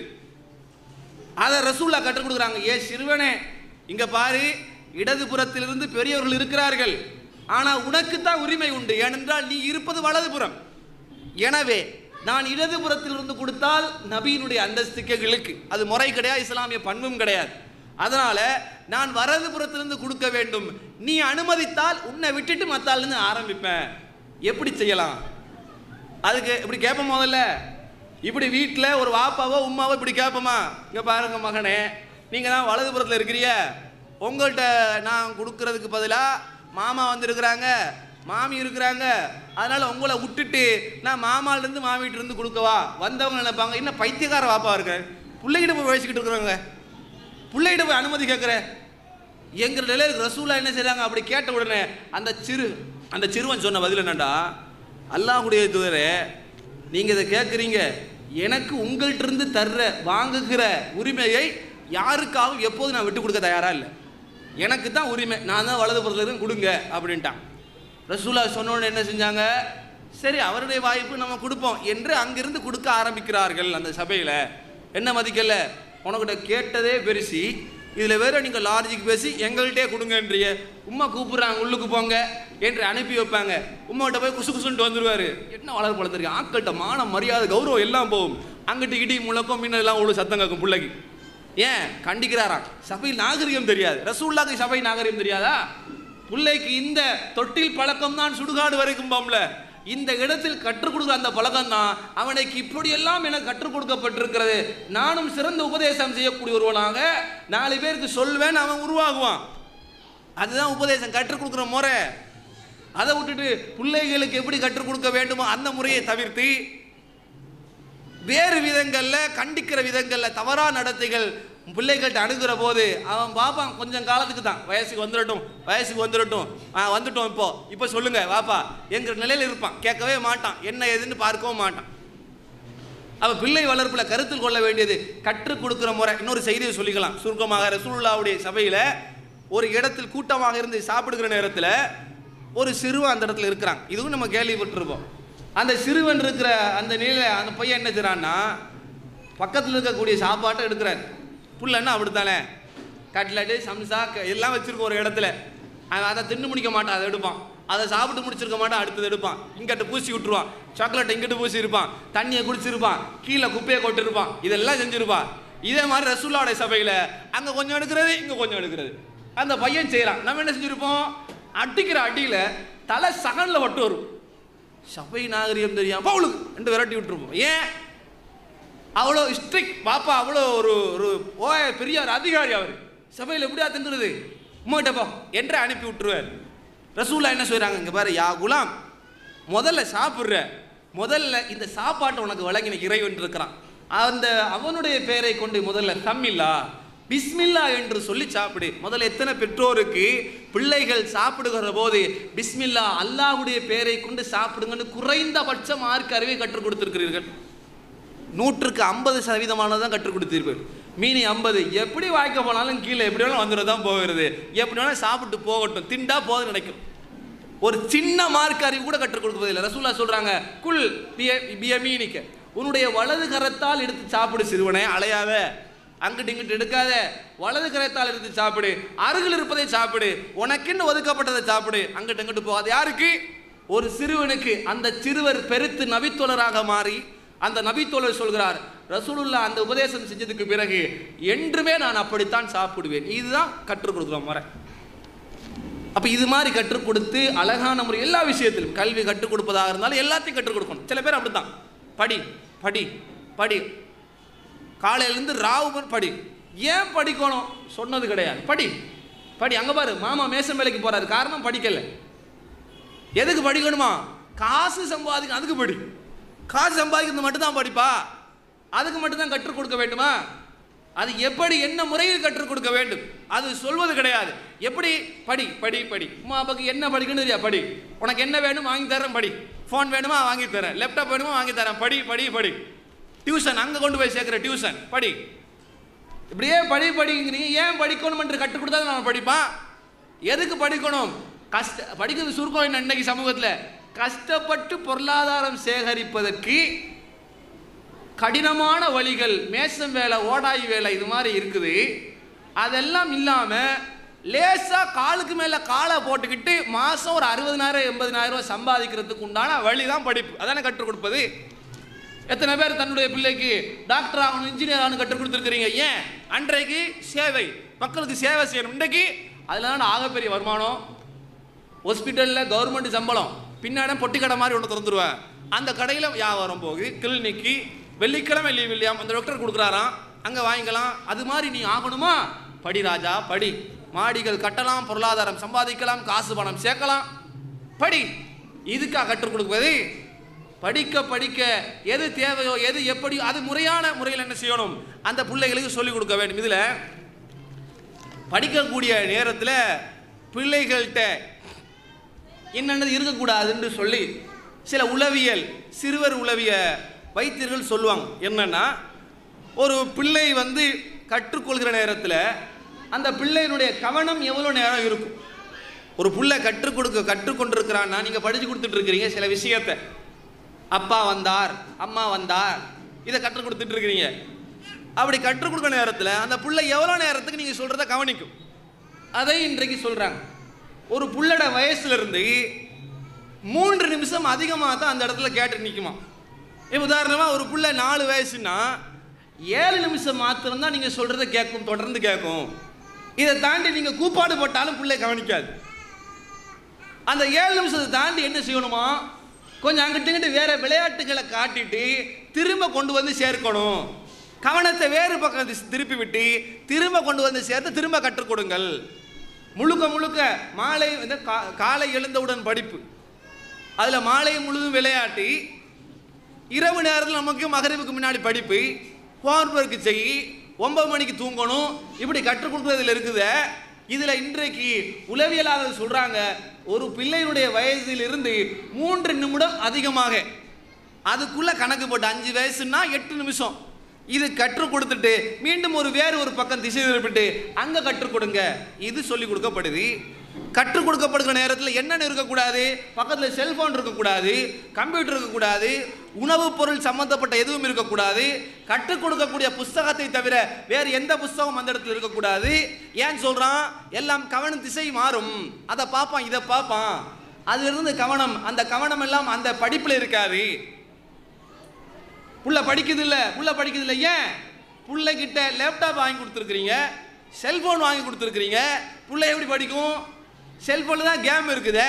அதை ரசூலா கற்றுக் கொடுக்குறாங்க ஏ சிறுவனே இங்க பாரு இடதுபுறத்திலிருந்து பெரியவர்கள் இருக்கிறார்கள் ஆனா உனக்கு தான் உரிமை உண்டு ஏனென்றால் நீ இருப்பது வலதுபுறம் எனவே நான் இடதுபுறத்திலிருந்து கொடுத்தால் நபியினுடைய அந்தஸ்துக்கு இழுக்கு அது முறை கிடையாது இஸ்லாமிய பண்பும் கிடையாது அதனால நான் வலதுபுறத்திலிருந்து கொடுக்க வேண்டும் நீ அனுமதித்தால் உன்னை விட்டுட்டு மத்தாள்னு ஆரம்பிப்பேன் எப்படி செய்யலாம் அதுக்கு இப்படி கேட்போம் முதல்ல இப்படி வீட்டில் ஒரு வாப்பாவோ உமாவோ இப்படி கேட்போமா இங்கே பாருங்க மகனே நீங்கள் தான் வலதுபுறத்தில் இருக்கிறிய உங்கள்கிட்ட நான் கொடுக்கறதுக்கு பதிலாக மாமா வந்திருக்கிறாங்க மாமி இருக்கிறாங்க அதனால் உங்களை விட்டுட்டு நான் மாமாலேருந்து மாமிகிட்ட கொடுக்கவா வந்தவங்க நினைப்பாங்க என்ன பைத்தியக்கார வாப்பா இருக்க பிள்ளைகிட்ட போய் வயசுக்கிட்டு இருக்கிறாங்க பிள்ளைகிட்ட போய் அனுமதி கேட்குற எங்கள் நிலையில் ரசூலா என்ன செய்றாங்க அப்படி கேட்ட உடனே அந்த சிறு அந்த சிறுவன் சொன்ன பதில் என்னடா அல்லாஹுடைய தூதரே நீங்கள் இதை கேட்குறீங்க எனக்கு உங்கள்கிட்ட இருந்து தர்ற வாங்குகிற உரிமையை யாருக்காகவும் எப்போதும் நான் விட்டு கொடுக்க தயாரா இல்லை எனக்கு தான் உரிமை நான் தான் வலது புறத்துலேருந்து கொடுங்க அப்படின்ட்டான் ரசூலா சொன்ன உடனே என்ன செஞ்சாங்க சரி அவருடைய வாய்ப்பு நம்ம கொடுப்போம் என்று அங்கிருந்து கொடுக்க ஆரம்பிக்கிறார்கள் அந்த சபையில் என்ன மதிக்கல உனக்கிட்ட கேட்டதே பெருசி இதில் வேற நீங்கள் லார்ஜிக்கு பேசி எங்கள்கிட்டே கொடுங்கன்றிய உம்மா கூப்பிடுறாங்க உள்ளுக்கு போங்க என்று அனுப்பி வைப்பாங்க உம்மாட்ட போய் குசு குசுன்ட்டு வந்துருவாரு என்ன வளர் பழத்திருக்கு ஆக்கள்கிட்ட மானம் மரியாதை கௌரவம் எல்லாம் போகும் அங்கிட்டு இடி முழக்கம் மின்னலாம் உள்ள சத்தம் கேட்கும் பிள்ளைக்கு ஏன் கண்டிக்கிறாராம் சபையில் நாகரிகம் தெரியாது ரசூல்லாக்கு சபை நாகரிகம் தெரியாதா பிள்ளைக்கு இந்த தொட்டில் பழக்கம் தான் சுடுகாடு வரைக்கும் போம்ல இந்த இடத்தில் கற்றுக் கொடுக்குற அந்த பழக்கம் தான் அவனுக்கு இப்படியெல்லாம் எனக்கு கற்றுக் கொடுக்கப்பட்டிருக்கிறது நானும் சிறந்த உபதேசம் செய்யக்கூடிய ஒருவனாக நாலு பேருக்கு சொல்வேன் அவன் உருவாகுவான் அதுதான் உபதேசம் கற்றுக் கொடுக்குற முறை அதை விட்டுட்டு பிள்ளைகளுக்கு எப்படி கற்றுக் கொடுக்க வேண்டுமோ அந்த முறையை தவிர்த்து வேறு விதங்கள்ல கண்டிக்கிற விதங்கள்ல தவறா நடத்தைகள் பிள்ளைகள்கிட்ட அணுகிற போது அவன் பாப்பான் கொஞ்சம் காலத்துக்கு தான் வயசுக்கு வந்துடட்டும் வயசுக்கு வந்துடட்டும் ஆ வந்துட்டோம் இப்போ இப்போ சொல்லுங்க வாப்பா எங்கிற நிலையில் இருப்பான் கேட்கவே மாட்டான் என்ன ஏதுன்னு பார்க்கவும் மாட்டான் அவ பிள்ளை வளர்ப்புல கருத்தில் கொள்ள வேண்டியது கற்றுக் கொடுக்கிற முறை இன்னொரு செய்தியை சொல்லிக்கலாம் சுருக்கமாக ரசூலுல்லாவுடைய சபையில ஒரு இடத்தில் கூட்டமாக இருந்து சாப்பிடுகிற நேரத்தில் ஒரு சிறுவன் அந்த இடத்துல இருக்கிறான் இதுவும் நம்ம கேள்விப்பட்டிருப்போம் அந்த சிறுவன் இருக்கிற அந்த நிலையில அந்த பையன் என்ன செய்றான்னா பக்கத்தில் இருக்கக்கூடிய சாப்பாட்டை எடுக்கிறார் புள்ளன்னா அப்படித்தானே கட்லட்டு சம்சா க- எல்லாம் வச்சிருக்கோம் ஒரு இடத்துல அவன் அதை தின்னு முடிக்க மாட்டான் அதை எடுப்பான் அதை சாப்பிட்டு முடிச்சிருக்க மாட்டான் அடுத்தது எடுப்பான் இங்கிட்ட பூசி விட்டுருவான் சாக்லேட் இங்கிட்டு பூசி இருப்பான் தண்ணியை குடிச்சிருப்பான் கீழே குப்பையை கொட்டிருப்பான் இதெல்லாம் செஞ்சிருப்பான் இதே மாதிரி ரசூல்லாவுடைய சபையில் அங்கே கொஞ்சம் எடுக்கிறது இங்கே கொஞ்சம் எடுக்கிறது அந்த பையன் செய்கிறான் நம்ம என்ன செஞ்சிருப்போம் அடிக்கிற அடியில் தலை சகனில் வட்டு வரும் சபை நாகரிகம் தெரியாம பவுலுக்கு என்று விரட்டி விட்டுருப்போம் ஏன் அவ்வளோ ஸ்ட்ரிக் பாப்பா அவ்வளோ ஒரு ஒரு ஓய பெரிய ஒரு அதிகாரி அவர் சபையில் எப்படியா தின்னுறது உமாட்ட போ என்று அனுப்பி விட்டுருவார் ரசூலா என்ன சொல்றாங்க இங்க பாரு யா குலாம் முதல்ல சாப்பிட்ற முதல்ல இந்த சாப்பாட்டை உனக்கு வழங்கின இறைவன் இருக்கிறான் அந்த அவனுடைய பெயரை கொண்டு முதல்ல தம்மில்லா பிஸ்மில்லா என்று சொல்லி சாப்பிடு முதல்ல எத்தனை பெற்றோருக்கு பிள்ளைகள் சாப்பிடுகிற போது பிஸ்மில்லா அல்லாஹ்வுடைய பெயரை கொண்டு சாப்பிடுங்கன்னு குறைந்தபட்ச மார்க் அறிவை கற்றுக் கொடுத்திருக்கிறீர்கள் நூற்றுக்கு ஐம்பது சதவீதமானது தான் கற்றுக் கொடுத்திருப்பேன் மீனி ஐம்பது எப்படி வாய்க்க போனாலும் கீழே எப்படி வேணாலும் வந்துட தான் போகிறது எப்படி வேணாலும் சாப்பிட்டு போகட்டும் திண்டா போதும் நினைக்கும் ஒரு சின்ன மார்க் அறிவு கூட கற்றுக் கொடுப்பதில்லை ரசூல்லா சொல்றாங்க குல் பியமீனிக்க உன்னுடைய வலது கரத்தால் எடுத்து சாப்பிடு சிறுவனே அலையாத அங்கிட்டு இங்கிட்டு எடுக்காத வலது கரத்தால் எடுத்து சாப்பிடு அருகில் இருப்பதை சாப்பிடு உனக்குன்னு ஒதுக்கப்பட்டதை சாப்பிடு அங்கிட்டு இங்கிட்டு போகாது யாருக்கு ஒரு சிறுவனுக்கு அந்த சிறுவர் பெருத்து நபித்தோழராக மாறி அந்த நபித்தோழர் சொல்கிறார் ரசூலுல்லா அந்த உபதேசம் செஞ்சதுக்கு பிறகு என்றுமே நான் அப்படித்தான் சாப்பிடுவேன் இதுதான் கற்றுக் கொடுக்குற முறை அப்ப இது மாதிரி கற்றுக் கொடுத்து அழகான முறை எல்லா விஷயத்திலும் கல்வி கற்றுக் கொடுப்பதாக இருந்தாலும் எல்லாத்தையும் கற்றுக் கொடுக்கணும் சில பேர் அப்படித்தான் படி படி படி காலையிலேருந்து ராவு படி ஏன் படிக்கணும் சொன்னது கிடையாது படி படி அங்க பாரு மாமா மேசன் வேலைக்கு போறாரு காரணம் படிக்கல எதுக்கு படிக்கணுமா காசு சம்பாதிக்க அதுக்கு படி காசு சம்பாதிக்கிறது மட்டும்தான் படிப்பா அதுக்கு மட்டும்தான் கற்றுக் கொடுக்க வேண்டுமா அது எப்படி என்ன முறையில் கற்றுக் கொடுக்க வேண்டும் அது சொல்வது கிடையாது எப்படி படி படி படி உமா அப்பாக்கு என்ன படிக்கணும் தெரியா படி உனக்கு என்ன வேணும் வாங்கி தரேன் படி ஃபோன் வேணுமா வாங்கி தரேன் லேப்டாப் வேணுமா வாங்கி தரேன் படி படி படி டியூஷன் அங்கே கொண்டு போய் சேர்க்குற டியூஷன் படி இப்படியே படி படிங்கிறீங்க ஏன் படிக்கணும் என்று கற்றுக் கொடுத்தா நான் படிப்பான் எதுக்கு படிக்கணும் கஷ்ட படிக்கிறது சுருக்கம் என்ன இன்னைக்கு சமூகத்தில் கஷ்டப்பட்டு பொருளாதாரம் சேகரிப்பதற்கு கடினமான வழிகள் மேசம் வேலை ஓடாய் வேலை இது மாதிரி இருக்குது அதெல்லாம் இல்லாமல் லேசாக காலுக்கு மேலே காலை போட்டுக்கிட்டு மாதம் ஒரு அறுபதனாயிரம் எண்பதனாயிரம் ரூபாய் சம்பாதிக்கிறதுக்கு உண்டான வழி தான் படிப்பு அதானே கற்றுக் கொடுப்பது எத்தனை பேர் தன்னுடைய பிள்ளைக்கு டாக்டர் ஆகணும் இன்ஜினியர் ஆகணும் கற்றுக் கொடுத்துருக்கிறீங்க ஏன் அன்றைக்கு சேவை மக்களுக்கு சேவை செய்யணும் இன்றைக்கு அதில் தான் ஆகப்பெரிய வருமானம் ஹாஸ்பிட்டலில் கவர்மெண்ட் சம்பளம் பின்னாடி பொட்டி கடை மாதிரி ஒன்று திறந்துருவேன் அந்த கடையில் வியாபாரம் போகுது கிளினிக்கு வெள்ளிக்கிழமை லீவ் இல்லையாம் அந்த டாக்டர் கொடுக்குறாராம் அங்கே வாங்கிக்கலாம் அது மாதிரி நீ ஆகணுமா படி ராஜா படி மாடிகள் கட்டலாம் பொருளாதாரம் சம்பாதிக்கலாம் காசு பணம் சேர்க்கலாம் படி இதுக்காக கற்றுக் கொடுப்பது படிக்க படிக்க எது தேவையோ எது எப்படியோ அது முறையான முறையில் என்ன செய்யணும் அந்த பிள்ளைகளுக்கு சொல்லிக் கொடுக்க வேண்டும் இதில் படிக்கக்கூடிய நேரத்தில் பிள்ளைகள்கிட்ட என்னென்னது இருக்கக்கூடாதுன்னு சொல்லி சில உளவியல் சிறுவர் உளவிய வைத்தியர்கள் சொல்லுவாங்க என்னன்னா ஒரு பிள்ளை வந்து கற்றுக்கொள்கிற நேரத்தில் அந்த பிள்ளையினுடைய கவனம் எவ்வளோ நேரம் இருக்கும் ஒரு புள்ள கற்றுக் கொடுக்க கற்றுக்கொண்டிருக்கிறான்னா நீங்கள் படித்து கொடுத்துட்டு இருக்கிறீங்க சில விஷயத்தை அப்பா வந்தார் அம்மா வந்தார் இதை கற்றுக் கொடுத்துட்டு இருக்கிறீங்க அப்படி கற்றுக் கொடுக்குற நேரத்தில் அந்த புள்ளை எவ்வளோ நேரத்துக்கு நீங்கள் சொல்கிறத கவனிக்கும் அதை இன்றைக்கு சொல்கிறாங்க ஒரு புள்ளோட வயசுல இருந்து மூன்று நிமிஷம் அதிகமாக தான் அந்த இடத்துல கேட்டு நிற்குமா இப்போ உதாரணமாக ஒரு புள்ள நாலு வயசுன்னா ஏழு நிமிஷம் மாத்திரம் தான் நீங்கள் சொல்கிறத கேட்கும் தொடர்ந்து கேட்கும் இதை தாண்டி நீங்கள் கூப்பாடு போட்டாலும் பிள்ளை கவனிக்காது அந்த ஏழு நிமிஷத்தை தாண்டி என்ன செய்யணுமா கொஞ்சம் அங்கிட்டு இங்கிட்டு வேற விளையாட்டுகளை காட்டிட்டு திரும்ப கொண்டு வந்து சேர்க்கணும் கவனத்தை வேறு பக்கம் திஸ்- திருப்பி விட்டு திரும்ப கொண்டு வந்து சேர்த்து திரும்ப கற்றுக் கொடுங்கள் முழுக்க முழுக்க மாலை வந்து கா- காலை எழுந்தவுடன் படிப்பு அதில் மாலை முழுதும் விளையாட்டி இரவு நேரத்தில் நமக்கு மகரிவுக்கு முன்னாடி படிப்பு ஹோம்ஒர்க்கு செய் ஒன்பது மணிக்கு தூங்கணும் இப்படி கற்றுக் கொடுக்குறதுல இருக்குது இதில் இன்றைக்கு உளவியலாளர் சொல்கிறாங்க ஒரு பிள்ளையினுடைய வயதிலிருந்து மூன்று நிமிடம் அதிகமாக அதுக்குள்ள கணக்கு போட்டு அஞ்சு வயசுன்னா எட்டு நிமிஷம் இது கற்றுக் கொடுத்துட்டு மீண்டும் ஒரு வேறு ஒரு பக்கம் திசை திருப்பிட்டு அங்கே கற்றுக் கொடுங்க இது சொல்லி கொடுக்கப்படுது கற்றுக் கொடுக்கப்படுகிற நேரத்தில் என்னென்ன இருக்கக்கூடாது பக்கத்தில் செல்போன் இருக்கக்கூடாது கம்ப்யூட்டர் இருக்கக்கூடாது உணவுப் பொருள் சம்பந்தப்பட்ட எதுவும் இருக்கக்கூடாது கற்றுக் கொடுக்கக்கூடிய புஸ்தகத்தை தவிர வேறு எந்த புஸ்தகம் அந்த இடத்துல இருக்கக்கூடாது ஏன் சொல்கிறான் எல்லாம் கவன திசை மாறும் அதை பார்ப்பான் இதை பார்ப்பான் அதிலிருந்து கவனம் அந்த கவனம் எல்லாம் அந்த படிப்பில் இருக்காது புள்ள படிக்குது இல்ல புள்ள படிக்குது இல்ல ஏன் புள்ளைகிட்ட லேப்டாப் வாங்கி கொடுத்துருக்குறீங்க செல்போன் வாங்கி கொடுத்துருக்குறீங்க புள்ள எப்படி படிக்கும் செல்போனில் தான் கேம் இருக்குது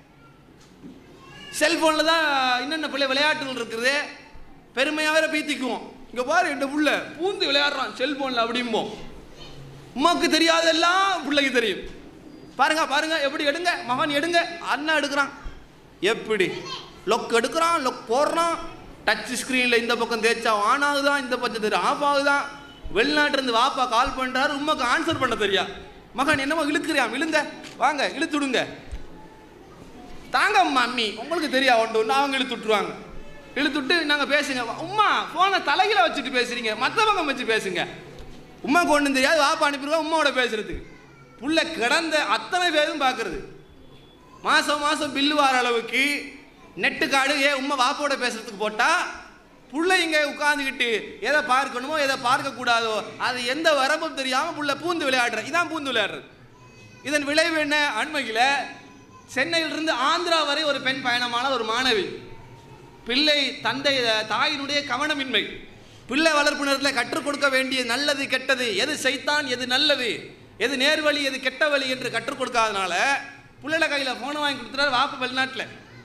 செல்போனில் தான் என்னென்ன பிள்ளை விளையாட்டுகள் இருக்குது பெருமையாக வேற பீத்திக்குவோம் இங்கே பாரு இந்த புள்ள பூந்து விளையாடுறான் செல்போனில் அப்படிம்போம் உமாக்கு தெரியாதெல்லாம் பிள்ளைக்கு தெரியும் பாருங்க பாருங்க எப்படி எடுங்க மகன் எடுங்க அண்ணன் எடுக்கிறான் எப்படி லொக் எடுக்கிறான் லொக் போடுறான் டச் ஸ்க்ரீனில் இந்த பக்கம் தேய்ச்சா ஆன் ஆகுதான் இந்த பக்கம் தெரியும் ஆஃப் ஆகுதான் வெளிநாட்டிலேருந்து வாப்பா கால் பண்ணுறாரு உமாக்கு ஆன்சர் பண்ண தெரியா மகன் என்னமோ இழுக்கிறியாம் இழுங்க வாங்க இழுத்துடுங்க தாங்க மம்மி உங்களுக்கு தெரியா ஒன்று ஒன்று அவங்க இழுத்து விட்டுருவாங்க இழுத்துட்டு நாங்கள் பேசுங்க உம்மா ஃபோனை தலையில வச்சுட்டு பேசுறீங்க மற்றவங்க வச்சு பேசுங்க உம்மா கொண்டு தெரியாது வாப்பா அனுப்பிடுவா உம்மாவோட பேசுறதுக்கு புள்ள கிடந்த அத்தனை பேரும் பார்க்கறது மாதம் மாதம் பில்லு வர அளவுக்கு நெட்டு கார்டு ஏ உம்மா வாப்போட பேசுறதுக்கு போட்டால் புள்ளைங்க உட்காந்துக்கிட்டு எதை பார்க்கணுமோ எதை பார்க்கக்கூடாதோ அது எந்த வரம்பும் தெரியாமல் புள்ள பூந்து விளையாடுற இதான் பூந்து விளையாடுறது இதன் விளைவு என்ன அண்மையில் சென்னையிலிருந்து ஆந்திரா வரை ஒரு பெண் பயணமான ஒரு மாணவி பிள்ளை தந்தை தாயினுடைய கவனமின்மை பிள்ளை வளர்ப்பு நேரத்தில் கற்றுக் கொடுக்க வேண்டிய நல்லது கெட்டது எது செய்தான் எது நல்லது எது நேர்வழி எது கெட்ட வழி என்று கற்றுக் கொடுக்காதனால பிள்ளைல கையில் ஃபோனை வாங்கி கொடுத்துட்டாரு வாப்பு வெளிநாட்டில்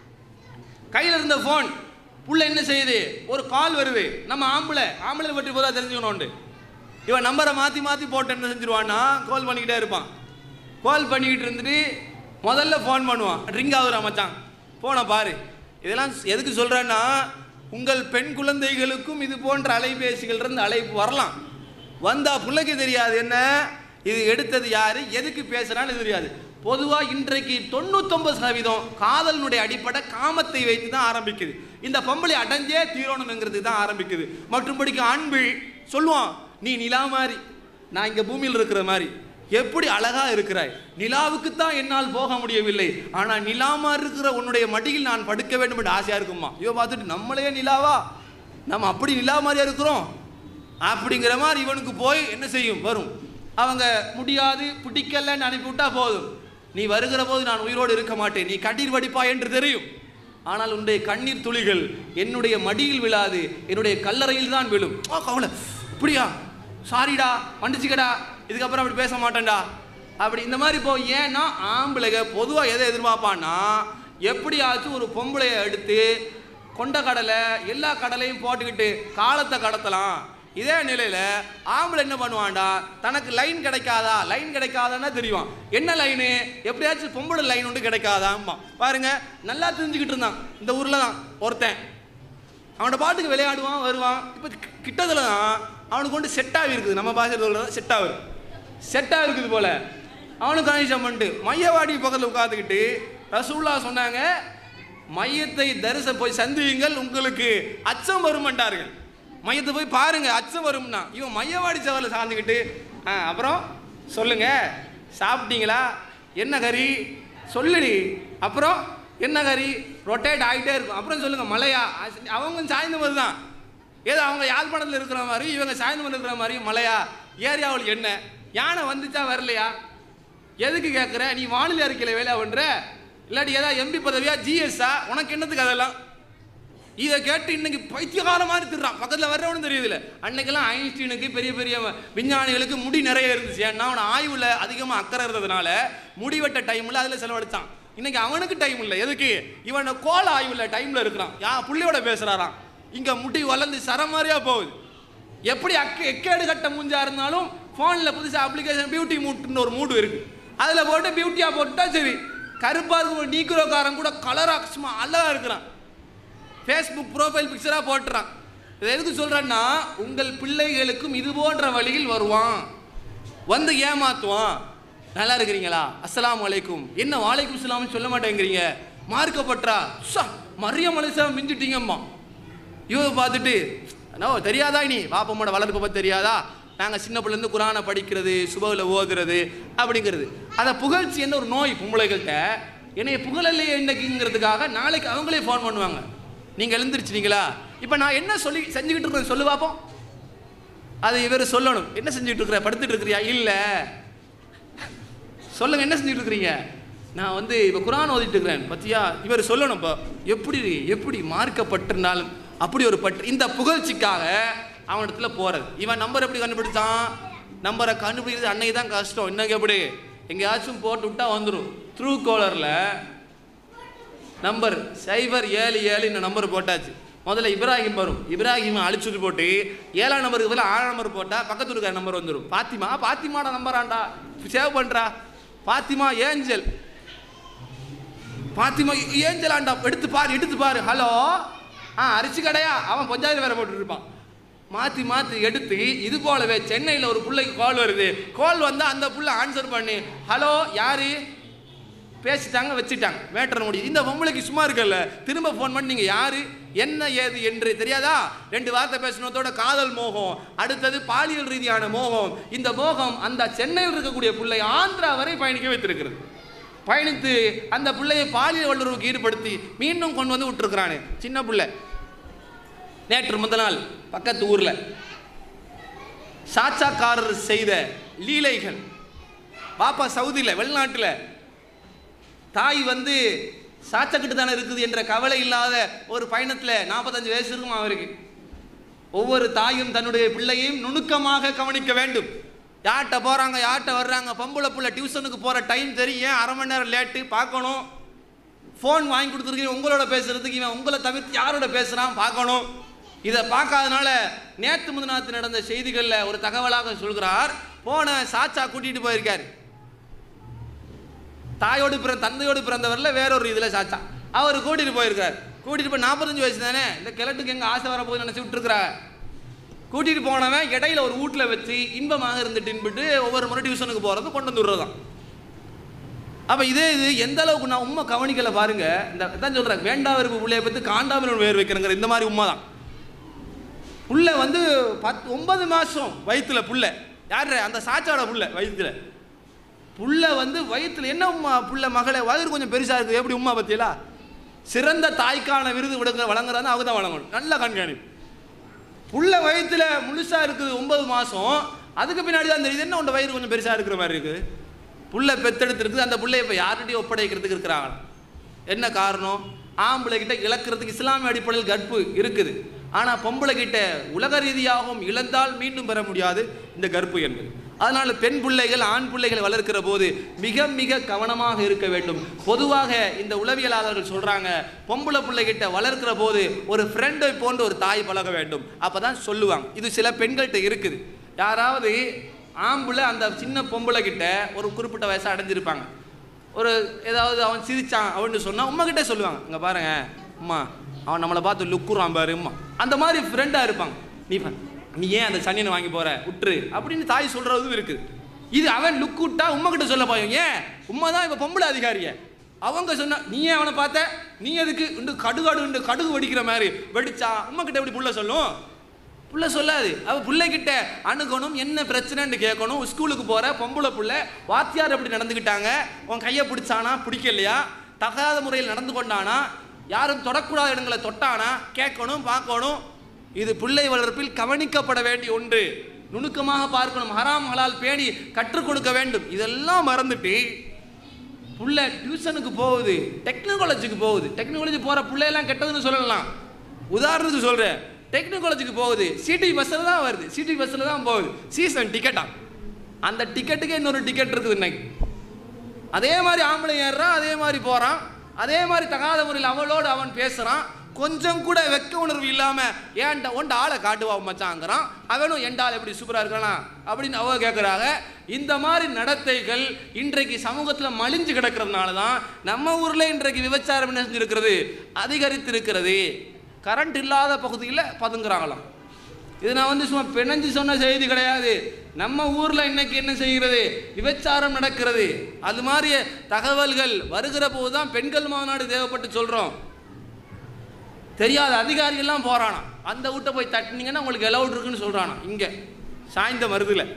கையில் இருந்த ஃபோன் புள்ள என்ன செய்யுது ஒரு கால் வருது நம்ம ஆம்பளை ஆம்பளை பற்றி போதா தெரிஞ்சுக்கணும் உண்டு இவன் நம்பரை மாற்றி மாற்றி போட்டு என்ன செஞ்சிருவான்னா கால் பண்ணிக்கிட்டே இருப்பான் கால் பண்ணிக்கிட்டு இருந்துட்டு முதல்ல ஃபோன் பண்ணுவான் ரிங் ஆகுறா மச்சான் ஃபோனை பாரு இதெல்லாம் எதுக்கு சொல்கிறேன்னா உங்கள் பெண் குழந்தைகளுக்கும் இது போன்ற அலைபேசிகள் இருந்து அழைப்பு வரலாம் வந்தால் பிள்ளைக்கு தெரியாது என்ன இது எடுத்தது யாரு எதுக்கு பேசுகிறான்னு தெரியாது பொதுவாக இன்றைக்கு தொண்ணூத்தொன்பது சதவீதம் காதலினுடைய அடிப்படை காமத்தை வைத்து தான் ஆரம்பிக்குது இந்த பொம்பளை அடைஞ்சே தீரணுங்கிறது தான் ஆரம்பிக்குது மற்றும்படிக்கு அன்பு சொல்லுவான் நீ நிலா மாதிரி நான் இங்கே பூமியில் இருக்கிற மாதிரி எப்படி அழகா இருக்கிறாய் நிலாவுக்கு தான் என்னால் போக முடியவில்லை ஆனால் நிலா மாதிரி இருக்கிற உன்னுடைய மடியில் நான் படுக்க வேண்டும் என்று ஆசையா இருக்குமா இவ பார்த்துட்டு நம்மளே நிலாவா நம்ம அப்படி நிலா மாதிரியா இருக்கிறோம் அப்படிங்கிற மாதிரி இவனுக்கு போய் என்ன செய்யும் வரும் அவங்க முடியாது பிடிக்கலன்னு அனுப்பிவிட்டா போதும் நீ வருகிற போது நான் உயிரோடு இருக்க மாட்டேன் நீ கண்ணீர் வடிப்பா என்று தெரியும் ஆனால் உன்னுடைய கண்ணீர் துளிகள் என்னுடைய மடியில் விழாது என்னுடைய கல்லறையில் தான் விழும் ஓ கவலை இப்படியா சாரிடா மன்னிச்சுக்கடா இதுக்கப்புறம் அப்படி பேச மாட்டேன்டா அப்படி இந்த மாதிரி போ ஏன்னா ஆம்பளைங்க பொதுவாக எதை எதிர்பார்ப்பான்னா எப்படியாச்சும் ஒரு பொம்பளையை எடுத்து கொண்ட கடலை எல்லா கடலையும் போட்டுக்கிட்டு காலத்தை கடத்தலாம் இதே நிலையில ஆம்பளை என்ன பண்ணுவான்டா தனக்கு லைன் கிடைக்காதா லைன் கிடைக்காதான்னா தெரியும் என்ன லைனு எப்படியாச்சும் பொம்பளை லைன் ஒன்று கிடைக்காதாம்மா பாருங்க நல்லா தெரிஞ்சுக்கிட்டு இருந்தான் இந்த ஊர்ல தான் ஒருத்தன் அவனோட பாட்டுக்கு விளையாடுவான் வருவான் இப்போ கிட்டத்துல தான் அவனுக்கு கொண்டு செட் ஆகி இருக்குது நம்ம பாஷை சொல்கிறது செட் ஆகுது செட் இருக்குது போல அவனுக்கு கணேசம் பண்ணிட்டு மையவாடி பக்கத்தில் உட்காந்துக்கிட்டு ரசூல்லா சொன்னாங்க மையத்தை தரிச போய் சந்தியுங்கள் உங்களுக்கு அச்சம் வருமென்றார்கள் மையத்தை போய் பாருங்க அச்சம் வரும்னா இவன் மையவாடி சவரில் சார்ந்துக்கிட்டு ஆ அப்புறம் சொல்லுங்க சாப்பிட்டீங்களா என்ன கறி சொல்லுடி அப்புறம் என்ன கறி ரொட்டேட் ஆகிட்டே இருக்கும் அப்புறம் சொல்லுங்க மலையா அஸ்- அவங்க சாய்ந்த மாதிரி தான் ஏதோ அவங்க யாழ்ப்பாணத்தில் இருக்கிற மாதிரி இவங்க சாய்ந்தம் இருக்கிற மாதிரி மலையா ஏரியாவில் என்ன யானை வந்துச்சா வரலையா எதுக்கு கேட்குற நீ வானிலை அறிக்கையில் வேலையா பண்ற இல்லாட்டி ஏதாவது எம்பி பதவியா ஜிஎஸ்ஸா உனக்கு என்னத்துக்கு அதெல்லாம் இதை கேட்டு இன்னைக்கு பைத்தியகார மாதிரி திடுறான் பக்கத்தில் வர்றவனு தெரியுதுல்ல அன்னைக்கெல்லாம் ஐன்ஸ்டீனுக்கு பெரிய பெரிய விஞ்ஞானிகளுக்கு முடி நிறைய இருந்துச்சு ஏன்னா அவன் ஆய்வில் அதிகமாக அக்கறை இருந்ததுனால முடி வெட்ட டைமில் அதில் செலவழிச்சான் இன்னைக்கு அவனுக்கு டைம் இல்லை எதுக்கு இவன் கோல ஆய்வில் டைமில் இருக்கிறான் யா புள்ளியோட பேசுகிறாராம் இங்கே முடி வளர்ந்து சர மாதிரியா போகுது எப்படி அக்க எக்கேடு கட்ட மூஞ்சா இருந்தாலும் ஃபோனில் புதுசாக அப்ளிகேஷன் பியூட்டி மூட்டுன்னு ஒரு மூடு இருக்கு அதில் போட்டு பியூட்டியாக போட்டுட்டா சரி கருப்பாக இருக்கும் ஒரு நீக்குரோக்காரன் கூட கலராக சும்மா அழகாக இருக்கிறான் ஃபேஸ்புக் ப்ரோஃபைல் பிக்சராக போட்டுறான் இதை எதுக்கு சொல்கிறேன்னா உங்கள் பிள்ளைகளுக்கும் இது போன்ற வழியில் வருவான் வந்து ஏமாத்துவான் நல்லா இருக்கிறீங்களா அஸ்ஸலாமு அலைக்கும் என்ன வாலைக்கும் சலாம்னு சொல்ல மாட்டேங்கிறீங்க மார்க்கப்பட்டா சா மரிய மனுஷா மிஞ்சிட்டீங்கம்மா இவங்க பார்த்துட்டு நோ தெரியாதா நீ பாப்பம்மோட வளர்ப்பு பற்றி தெரியாதா நாங்கள் சின்ன பிள்ளைலேருந்து குரானை படிக்கிறது சுபவில் ஓதுறது அப்படிங்கிறது அதை புகழ்ச்சி என்ன ஒரு நோய் பொம்பளைகள்கிட்ட என்னைய புகழலையே இன்னைக்குங்கிறதுக்காக நாளைக்கு அவங்களே ஃபோன் பண்ணுவாங்க நீங்கள் எழுந்திருச்சிட்டீங்களா இப்போ நான் என்ன சொல்லி செஞ்சுக்கிட்டு இருக்கிறேன் சொல்லு பார்ப்போம் அது இவர் சொல்லணும் என்ன செஞ்சுட்டு இருக்கிற படுத்துட்டு இருக்கிறியா இல்லை சொல்லுங்க என்ன செஞ்சுட்டு இருக்கிறீங்க நான் வந்து இப்போ குரான் ஓதிட்டு இருக்கிறேன் பத்தியா இவர் சொல்லணும் இப்போ எப்படி எப்படி மார்க்கப்பட்டிருந்தாலும் அப்படி ஒரு பற்று இந்த புகழ்ச்சிக்காக அவனிடத்துல போறது இவன் நம்பர் எப்படி கண்டுபிடிச்சான் நம்பரை கண்டுபிடிக்கிறது அன்னைக்கு தான் கஷ்டம் இன்னைக்கு எப்படி எங்கேயாச்சும் போட்டு விட்டா வந்துடும் த்ரூ கோலரில் நம்பர் சைபர் ஏழு ஏழு இந்த நம்பர் போட்டாச்சு முதல்ல இப்ராஹிம் வரும் இப்ராஹிம் அழிச்சுட்டு போட்டு ஏழாம் நம்பருக்கு பதிலா ஆறாம் நம்பர் போட்டால் பக்கத்துல இருக்கிற நம்பர் வந்துடும் பாத்திமா பாத்திமாட நம்பராண்டா சேவ் பண்ணுறா பாத்திமா ஏஞ்சல் பாத்திமா ஏஞ்சல் ஆண்டா எடுத்து பாரு எடுத்து பாரு ஹலோ ஆ அரிசி கடையா அவன் பஞ்சாயத்து வேற போட்டுட்டு இருப்பான் மாற்றி மாற்றி எடுத்து இது போலவே சென்னையில் ஒரு பிள்ளைக்கு கால் வருது கால் வந்தால் அந்த புள்ள ஆன்சர் பண்ணி ஹலோ யாரு பேசிட்டாங்க வச்சுட்டாங்க மேட்டர் முடியுது இந்த பொம்பளைக்கு சும்மா இருக்கல்ல திரும்ப ஃபோன் பண்ணி நீங்கள் யாரு என்ன ஏது என்று தெரியாதா ரெண்டு வார்த்தை பேசினதோட காதல் மோகம் அடுத்தது பாலியல் ரீதியான மோகம் இந்த மோகம் அந்த சென்னையில் இருக்கக்கூடிய பிள்ளை ஆந்திரா வரை பயணிக்க வைத்திருக்கிறது பயணித்து அந்த பிள்ளையை பாலியல் வல்லுறவுக்கு ஈடுபடுத்தி மீண்டும் கொண்டு வந்து விட்டுருக்குறானே சின்ன பிள்ளை நேற்று முந்த நாள் பக்கத்து ஊரில் சாச்சாக்காரர் செய்த லீலைகள் பாப்பா சவுதியில் வெளிநாட்டில் தாய் வந்து சாச்சக்கிட்டு தானே இருக்குது என்ற கவலை இல்லாத ஒரு பயணத்தில் நாற்பத்தஞ்சு வயசு இருக்கும் அவருக்கு ஒவ்வொரு தாயும் தன்னுடைய பிள்ளையையும் நுணுக்கமாக கவனிக்க வேண்டும் யார்கிட்ட போகிறாங்க யார்கிட்ட வர்றாங்க பொம்பளை பிள்ளை டியூஷனுக்கு போகிற டைம் தெரியும் ஏன் அரை மணி நேரம் லேட்டு பார்க்கணும் ஃபோன் வாங்கி கொடுத்துருக்கீங்க உங்களோட பேசுறதுக்கு இவன் உங்களை தவிர்த்து யாரோட பேசுகிறான் பார்க்கணும் இதை பார்க்காதனால நேற்று முந்தினாத்து நடந்த செய்திகளில் ஒரு தகவலாக சொல்கிறார் போன சாச்சா கூட்டிகிட்டு போயிருக்காரு தாயோடு பிற தந்தையோடு பிறந்தவரில் வேறொரு இதில் சாச்சா அவர் கூட்டிகிட்டு போயிருக்கார் கூட்டிகிட்டு போய் நாற்பத்தஞ்சு வயசு தானே இந்த கிழட்டுக்கு எங்கே ஆசை வரப்போகுது நினச்சி விட்டுருக்குறார் கூட்டிகிட்டு போனவன் இடையில ஒரு வீட்டில் வச்சு இன்பமாக இருந்துட்டுன்பிட்டு ஒவ்வொரு முறை டியூஷனுக்கு போகிறது கொண்டு வந்து விடுறதான் அப்போ இதே இது எந்த அளவுக்கு நான் உண்மை கவனிக்கல பாருங்க இந்த தான் சொல்கிறேன் வேண்டா வெறுப்பு பிள்ளைய பற்றி காண்டாமல் வேர் வைக்கிறேங்கிற இந்த மாதிரி உண்மை தான் புள்ள வந்து பத்து ஒன்பது மாதம் வயிற்றுல புள்ள யார் அந்த சாச்சாட புள்ள வயிற்றுல புள்ள வந்து வயிற்றுல என்ன உம்மா புள்ள மகளை வயிறு கொஞ்சம் பெருசாக இருக்குது எப்படி உம்மா பற்றியலா சிறந்த தாய்க்கான விருது விடுங்க வழங்குறாங்க அவங்க தான் வழங்கணும் நல்ல கண்காணிப்பு புள்ள வயிற்றுல முழுசா இருக்குது ஒன்பது மாதம் அதுக்கு பின்னாடி தான் தெரியுது என்ன உண்ட வயிறு கொஞ்சம் பெருசாக இருக்கிற மாதிரி இருக்குது புள்ள பெத்தெடுத்துருக்கு அந்த புள்ளைய இப்போ யார்கிட்டயும் ஒப்படைக்கிறதுக்கு இருக்கிறாங்க என்ன காரணம் ஆம்பளை கிட்ட இழக்கிறதுக்கு இஸ்லாமிய அடிப்படையில் கற்பு இருக்குது ஆனால் பொம்பளை கிட்ட உலக ரீதியாகவும் இழந்தால் மீண்டும் பெற முடியாது இந்த கற்பு என்பது அதனால் பெண் பிள்ளைகள் ஆண் பிள்ளைகளை வளர்க்கிற போது மிக மிக கவனமாக இருக்க வேண்டும் பொதுவாக இந்த உளவியலாளர்கள் சொல்கிறாங்க பொம்பளை பிள்ளைகிட்ட வளர்க்கிற போது ஒரு ஃப்ரெண்டை போன்று ஒரு தாய் பழக வேண்டும் அப்போ தான் சொல்லுவாங்க இது சில பெண்கள்கிட்ட இருக்குது யாராவது ஆம்பளை அந்த சின்ன பொம்பளை கிட்ட ஒரு குறிப்பிட்ட வயசை அடைஞ்சிருப்பாங்க ஒரு ஏதாவது அவன் சிரிச்சான் அப்படின்னு சொன்னால் உமா கிட்டே சொல்லுவாங்க இங்கே பாருங்க அம்மா அவன் நம்மளை பார்த்து லுக்குறான் பாரு அம்மா அந்த மாதிரி ஃப்ரெண்டாக இருப்பாங்க நீ பா- நீ ஏன் அந்த சனியனை வாங்கி போற விட்டுரு அப்படின்னு தாய் சொல்றதும் இருக்குது இது அவன் லுக் விட்டா உமா கிட்ட சொல்ல போயும் ஏன் உமா தான் இப்போ பொம்பளை அதிகாரிய அவங்க சொன்னா நீ ஏன் அவனை பார்த்த நீ எதுக்கு இண்டு கடுகாடு இண்டு கடுகு வெடிக்கிற மாதிரி வெடிச்சா உமா கிட்ட எப்படி புள்ள சொல்லும் புள்ள சொல்லாது அவ பிள்ளைகிட்ட அணுகணும் என்ன பிரச்சனைன்னு கேட்கணும் ஸ்கூலுக்கு போற பொம்பளை புள்ள வாத்தியார் எப்படி நடந்துக்கிட்டாங்க உன் கையை பிடிச்சானா பிடிக்கலையா தகாத முறையில் நடந்து கொண்டானா யாரும் தொடக்கூடாத இடங்களை தொட்டானா கேட்கணும் பார்க்கணும் இது பிள்ளை வளர்ப்பில் கவனிக்கப்பட வேண்டிய ஒன்று நுணுக்கமாக பார்க்கணும் ஹராம் ஹலால் பேணி கற்றுக் கொடுக்க வேண்டும் இதெல்லாம் மறந்துட்டு புள்ள டியூஷனுக்கு போகுது டெக்னாலஜிக்கு போகுது டெக்னாலஜி போகிற பிள்ளையெல்லாம் கெட்டதுன்னு சொல்லலாம் உதாரணத்துக்கு சொல்கிறேன் டெக்னாலஜிக்கு போகுது சிடி பஸ்ஸில் தான் வருது சிடி பஸ்ஸில் தான் போகுது சீசன் டிக்கெட்டா அந்த டிக்கெட்டுக்கு இன்னொரு டிக்கெட் இருக்குது இன்னைக்கு அதே மாதிரி ஆம்பளை ஏறுறான் அதே மாதிரி போகிறான் அதே மாதிரி தகாத முறையில் அவளோடு அவன் பேசுகிறான் கொஞ்சம் கூட வெக்க உணர்வு இல்லாமல் ஏன்டா ஒண்ட ஆளை காட்டுவா மச்சாங்கிறான் அவனும் எண்டாள் எப்படி சூப்பராக இருக்கானா அப்படின்னு அவ கேட்குறாங்க இந்த மாதிரி நடத்தைகள் இன்றைக்கு சமூகத்தில் மலிஞ்சு கிடக்கிறதுனால தான் நம்ம ஊரில் இன்றைக்கு விபச்சாரம் என்ன செஞ்சிருக்கிறது அதிகரித்திருக்கிறது கரண்ட் இல்லாத பகுதியில் பதுங்குறாங்களாம் இது நான் வந்து சும்மா பிணைஞ்சு சொன்ன செய்தி கிடையாது நம்ம ஊரில் இன்னைக்கு என்ன செய்கிறது விபச்சாரம் நடக்கிறது அது மாதிரி தகவல்கள் வருகிற போது தான் பெண்கள் மாநாடு தேவைப்பட்டு சொல்கிறோம் தெரியாத அதிகாரிகள்லாம் போகிறானா அந்த வீட்டை போய் தட்டினீங்கன்னா உங்களுக்கு எலவுட் இருக்குன்னு சொல்கிறானா இங்கே சாய்ந்த மருதில்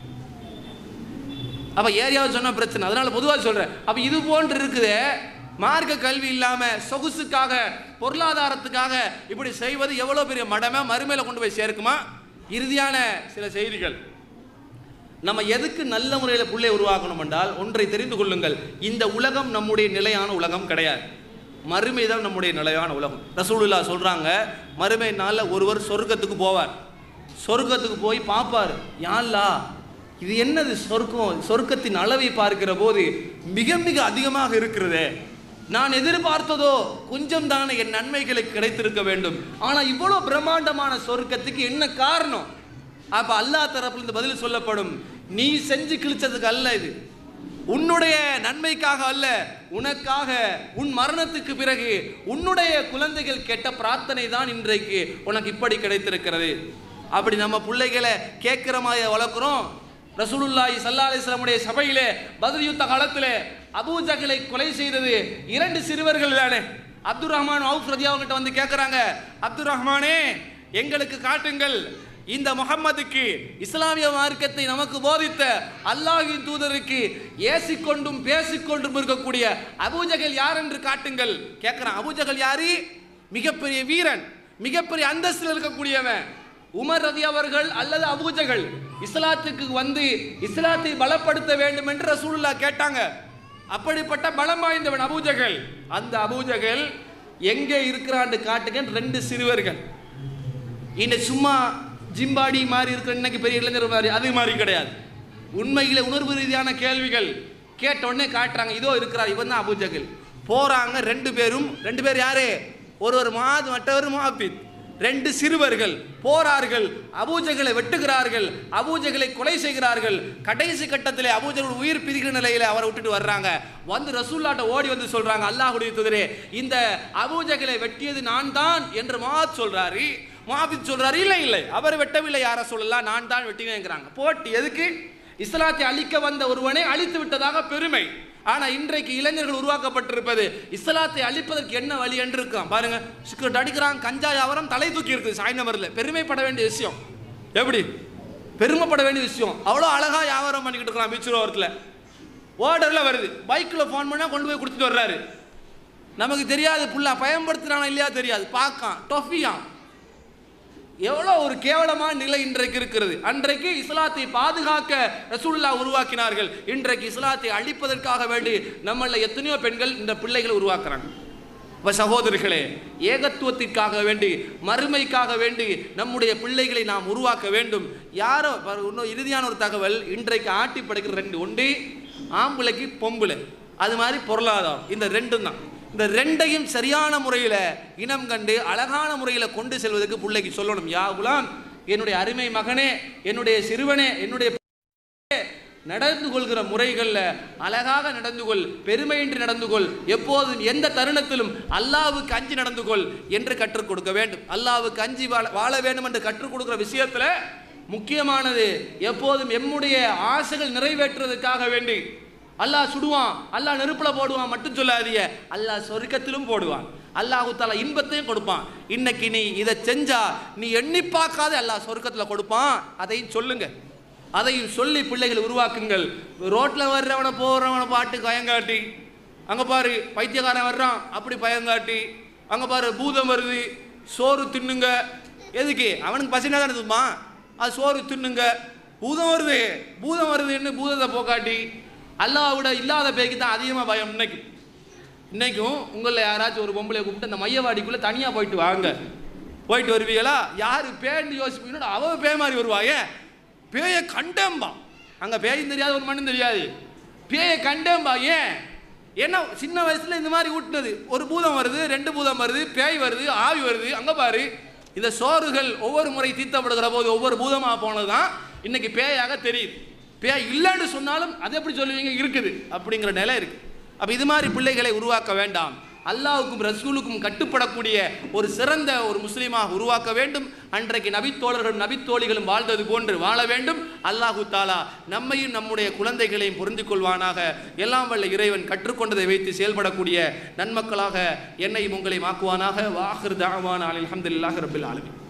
அப்போ ஏரியாவில் சொன்ன பிரச்சனை அதனால பொதுவாக சொல்கிறேன் அப்போ இது போன்று இருக்குது மார்க்க கல்வி இல்லாமல் சொகுசுக்காக பொருளாதாரத்துக்காக இப்படி செய்வது எவ்வளோ பெரிய மடமை மறுமையில கொண்டு போய் சேர்க்குமா இறுதியான சில செய்திகள் நம்ம எதுக்கு நல்ல முறையில் புள்ளை உருவாக்கணும் என்றால் ஒன்றை தெரிந்து கொள்ளுங்கள் இந்த உலகம் நம்முடைய நிலையான உலகம் கிடையாது மறுமை தான் நம்முடைய நிலையான உலகம் ரசூலுல்லா சொல்கிறாங்க மறுமை நாளில் ஒருவர் சொர்க்கத்துக்கு போவார் சொர்க்கத்துக்கு போய் பார்ப்பார் யாழ்லா இது என்னது சொர்க்கம் சொர்க்கத்தின் அளவை பார்க்கிற போது மிக மிக அதிகமாக இருக்கிறதே நான் எதிர்பார்த்ததோ கொஞ்சம் தானே என் நன்மைகளுக்கு கிடைத்திருக்க வேண்டும் ஆனால் இவ்வளோ பிரம்மாண்டமான சொர்க்கத்துக்கு என்ன காரணம் அப்ப அல்லாஹ் தரப்புல இருந்து பதில் சொல்லப்படும் நீ செஞ்சு கிழிச்சதுக்கு அல்ல இது உன்னுடைய நன்மைக்காக அல்ல உனக்காக உன் மரணத்துக்கு பிறகு உன்னுடைய குழந்தைகள் கேட்ட பிரார்த்தனை தான் இன்றைக்கு உனக்கு இப்படி கிடைத்திருக்கிறது அப்படி நம்ம பிள்ளைகளை கேட்குற மாதிரி வளர்க்குறோம் ரசூலுல்லாஹி ஸல்லல்லாஹு அலைஹி வஸல்லமுடைய சபையிலே பத்ர் யுத்த காலத்திலே அபூஜகளை கொலை செய்தது இரண்டு சிறுவர்கள் தானே அப்துல் ரஹ்மான் அவுஃப் ரதி அவங்ககிட்ட வந்து கேட்குறாங்க அப்துல் ரஹ்மானே எங்களுக்கு காட்டுங்கள் இந்த முகம்மதுக்கு இஸ்லாமிய மார்க்கத்தை நமக்கு போதித்த அல்லாஹ்வின் தூதருக்கு ஏசிக்கொண்டும் பேசிக்கொண்டும் இருக்கக்கூடிய அபூஜகல் யார் என்று காட்டுங்கள் கேட்கிறான் அபூஜகல் யாரு மிகப்பெரிய வீரன் மிகப்பெரிய அந்தஸ்தில் இருக்கக்கூடியவன் உமர் ரதி அவர்கள் அல்லது அபூஜகல் இஸ்லாத்துக்கு வந்து இஸ்லாத்தை பலப்படுத்த வேண்டும் என்று ரசூலுல்லா கேட்டாங்க அப்படிப்பட்ட பலம் வாய்ந்தவன் அபூஜகல் அந்த அபூஜகல் எங்கே இருக்கிறான்னு காட்டுங்க ரெண்டு சிறுவர்கள் இந்த சும்மா ஜிம்பாடி மாதிரி இருக்கிற இன்னைக்கு பெரிய இளைஞர் மாதிரி அது மாதிரி கிடையாது உண்மையில உணர்வு ரீதியான கேள்விகள் கேட்ட உடனே காட்டுறாங்க இதோ இருக்கிறார் இவன் தான் அபூஜகல் போறாங்க ரெண்டு பேரும் ரெண்டு பேர் யாரு ஒருவர் மாது மற்றவர் முஹாபித் ரெண்டு சிறுவர்கள் போறார்கள் அபூஜகளை வெட்டுகிறார்கள் அபூஜகளை கொலை செய்கிறார்கள் கடைசி கட்டத்திலே அபூஜகள் உயிர் பிரிக்கிற நிலையில அவரை விட்டுட்டு வர்றாங்க வந்து ரசூல்லாட்ட ஓடி வந்து சொல்றாங்க அல்லாஹ்வுடைய தூதரே இந்த அபூஜகளை வெட்டியது நான் தான் என்று மாத் சொல்றாரு மாபித் சொல்றாரு இல்லை இல்லை அவர் வெட்டவில்லை யார சொல்லலாம் நான் தான் வெட்டினேங்கிறாங்க போட்டி எதுக்கு இஸ்லாத்தை அழிக்க வந்த ஒருவனை அழித்து விட்டதாக பெருமை ஆனா இன்றைக்கு இளைஞர்கள் உருவாக்கப்பட்டிருப்பது இஸ்லாத்தை அழிப்பதற்கு என்ன வழி என்று இருக்கான் பாருங்க சிகரெட் அடிக்கிறான் கஞ்சா வியாபாரம் தலை தூக்கி இருக்குது சாய்நமரில் பெருமைப்பட வேண்டிய விஷயம் எப்படி பெருமைப்பட வேண்டிய விஷயம் அவ்வளோ அழகா வியாபாரம் பண்ணிக்கிட்டு இருக்கலாம் பீச் ரோவரத்தில் ஓர்டர்ல வருது பைக்கில் ஃபோன் பண்ணால் கொண்டு போய் கொடுத்துட்டு வர்றாரு நமக்கு தெரியாது புள்ளா பயன்படுத்துறானா இல்லையா தெரியாது பார்க்கான் டொஃபியான் எவ்வளோ ஒரு கேவலமான நிலை இன்றைக்கு இருக்கிறது அன்றைக்கு இஸ்லாத்தை பாதுகாக்க ரசூலுல்லா உருவாக்கினார்கள் இன்றைக்கு இஸ்லாத்தை அழிப்பதற்காக வேண்டி நம்மள எத்தனையோ பெண்கள் இந்த பிள்ளைகளை உருவாக்குறாங்க இப்போ சகோதரர்களே ஏகத்துவத்திற்காக வேண்டி மறுமைக்காக வேண்டி நம்முடைய பிள்ளைகளை நாம் உருவாக்க வேண்டும் யாரோ பாரு, இன்னும் இறுதியான ஒரு தகவல் இன்றைக்கு ஆட்டி படைக்கிற ரெண்டு ஒன்று ஆம்பளைக்கு பொம்பளை அது மாதிரி பொருளாதாரம் இந்த ரெண்டும் தான் இந்த ரெண்டையும் சரியான முறையில் இனம் கண்டு அழகான முறையில் கொண்டு செல்வதற்கு பிள்ளைக்கு சொல்லணும் யா குலாம் என்னுடைய அருமை மகனே என்னுடைய சிறுவனே என்னுடைய நடந்து கொள்கிற முறைகளில் அழகாக நடந்து கொள் பெருமையின்றி நடந்து கொள் எப்போதும் எந்த தருணத்திலும் அல்லாவுக்கு அஞ்சி நடந்து கொள் என்று கற்றுக் கொடுக்க வேண்டும் அல்லாவுக்கு அஞ்சி வாழ வாழ வேண்டும் என்று கற்றுக் கொடுக்கிற விஷயத்தில் முக்கியமானது எப்போதும் எம்முடைய ஆசைகள் நிறைவேற்றுவதற்காக வேண்டி அல்லாஹ் சுடுவான் அல்லாஹ் நெருப்புல போடுவான் மட்டும் சொல்லாதீங்க அல்லாஹ் சொர்க்கத்திலும் போடுவான் அல்லாஹு தாலா இன்பத்தையும் கொடுப்பான் இன்னைக்கு நீ இதை செஞ்சா நீ எண்ணி பார்க்காத அல்லாஹ் சொர்க்கத்தில் கொடுப்பான் அதையும் சொல்லுங்க அதையும் சொல்லி பிள்ளைகளை உருவாக்குங்கள் ரோட்டில் வர்றவனை போகிறவனை பாட்டு பயங்காட்டி அங்கே பாரு பைத்தியக்காரன் வர்றான் அப்படி பயங்காட்டி அங்கே பாரு பூதம் வருது சோறு தின்னுங்க எதுக்கு அவனுக்கு பசினா தானே தும்மா அது சோறு தின்னுங்க பூதம் வருது பூதம் வருதுன்னு பூதத்தை போக்காட்டி அல்லாஹ்விட இல்லாத பேய்க்கு தான் அதிகமாக பயம் இன்னைக்கு இன்னைக்கும் உங்களில் யாராச்சும் ஒரு பொம்பளை கூப்பிட்டு அந்த மையவாடிக்குள்ளே தனியாக போயிட்டு வாங்க போயிட்டு வருவீங்களா யார் பேன்னு யோசிப்பீங்களோ அவ பேய் மாதிரி வருவா ஏன் பேயை கண்டேம்பா அங்கே பேயும் தெரியாது ஒரு மண்ணும் தெரியாது பேயை கண்டேம்பா ஏன் ஏன்னா சின்ன வயசுல இந்த மாதிரி ஊட்டினது ஒரு பூதம் வருது ரெண்டு பூதம் வருது பேய் வருது ஆவி வருது அங்கே பாரு இந்த சோறுகள் ஒவ்வொரு முறை தீர்த்தப்படுகிற போது ஒவ்வொரு பூதமாக போனது தான் இன்னைக்கு பேயாக தெரியுது பேய் இல்லைன்னு சொன்னாலும் அது எப்படி சொல்லுவீங்க இருக்குது அப்படிங்கிற நிலை இருக்கு அப்போ இது மாதிரி பிள்ளைகளை உருவாக்க வேண்டாம் அல்லாவுக்கும் ரசூலுக்கும் கட்டுப்படக்கூடிய ஒரு சிறந்த ஒரு முஸ்லீமாக உருவாக்க வேண்டும் அன்றைக்கு நபித்தோழர்களும் நபித்தோழிகளும் வாழ்ந்தது போன்று வாழ வேண்டும் அல்லாஹு தாலா நம்மையும் நம்முடைய குழந்தைகளையும் புரிந்து கொள்வானாக எல்லாம் வல்ல இறைவன் கற்றுக்கொண்டதை வைத்து செயல்படக்கூடிய நன்மக்களாக என்னையும் உங்களையும் ஆக்குவானாக வாஹிர் தாவான் அலி அஹமதுல்லாஹ் ரபில் ஆலமீன்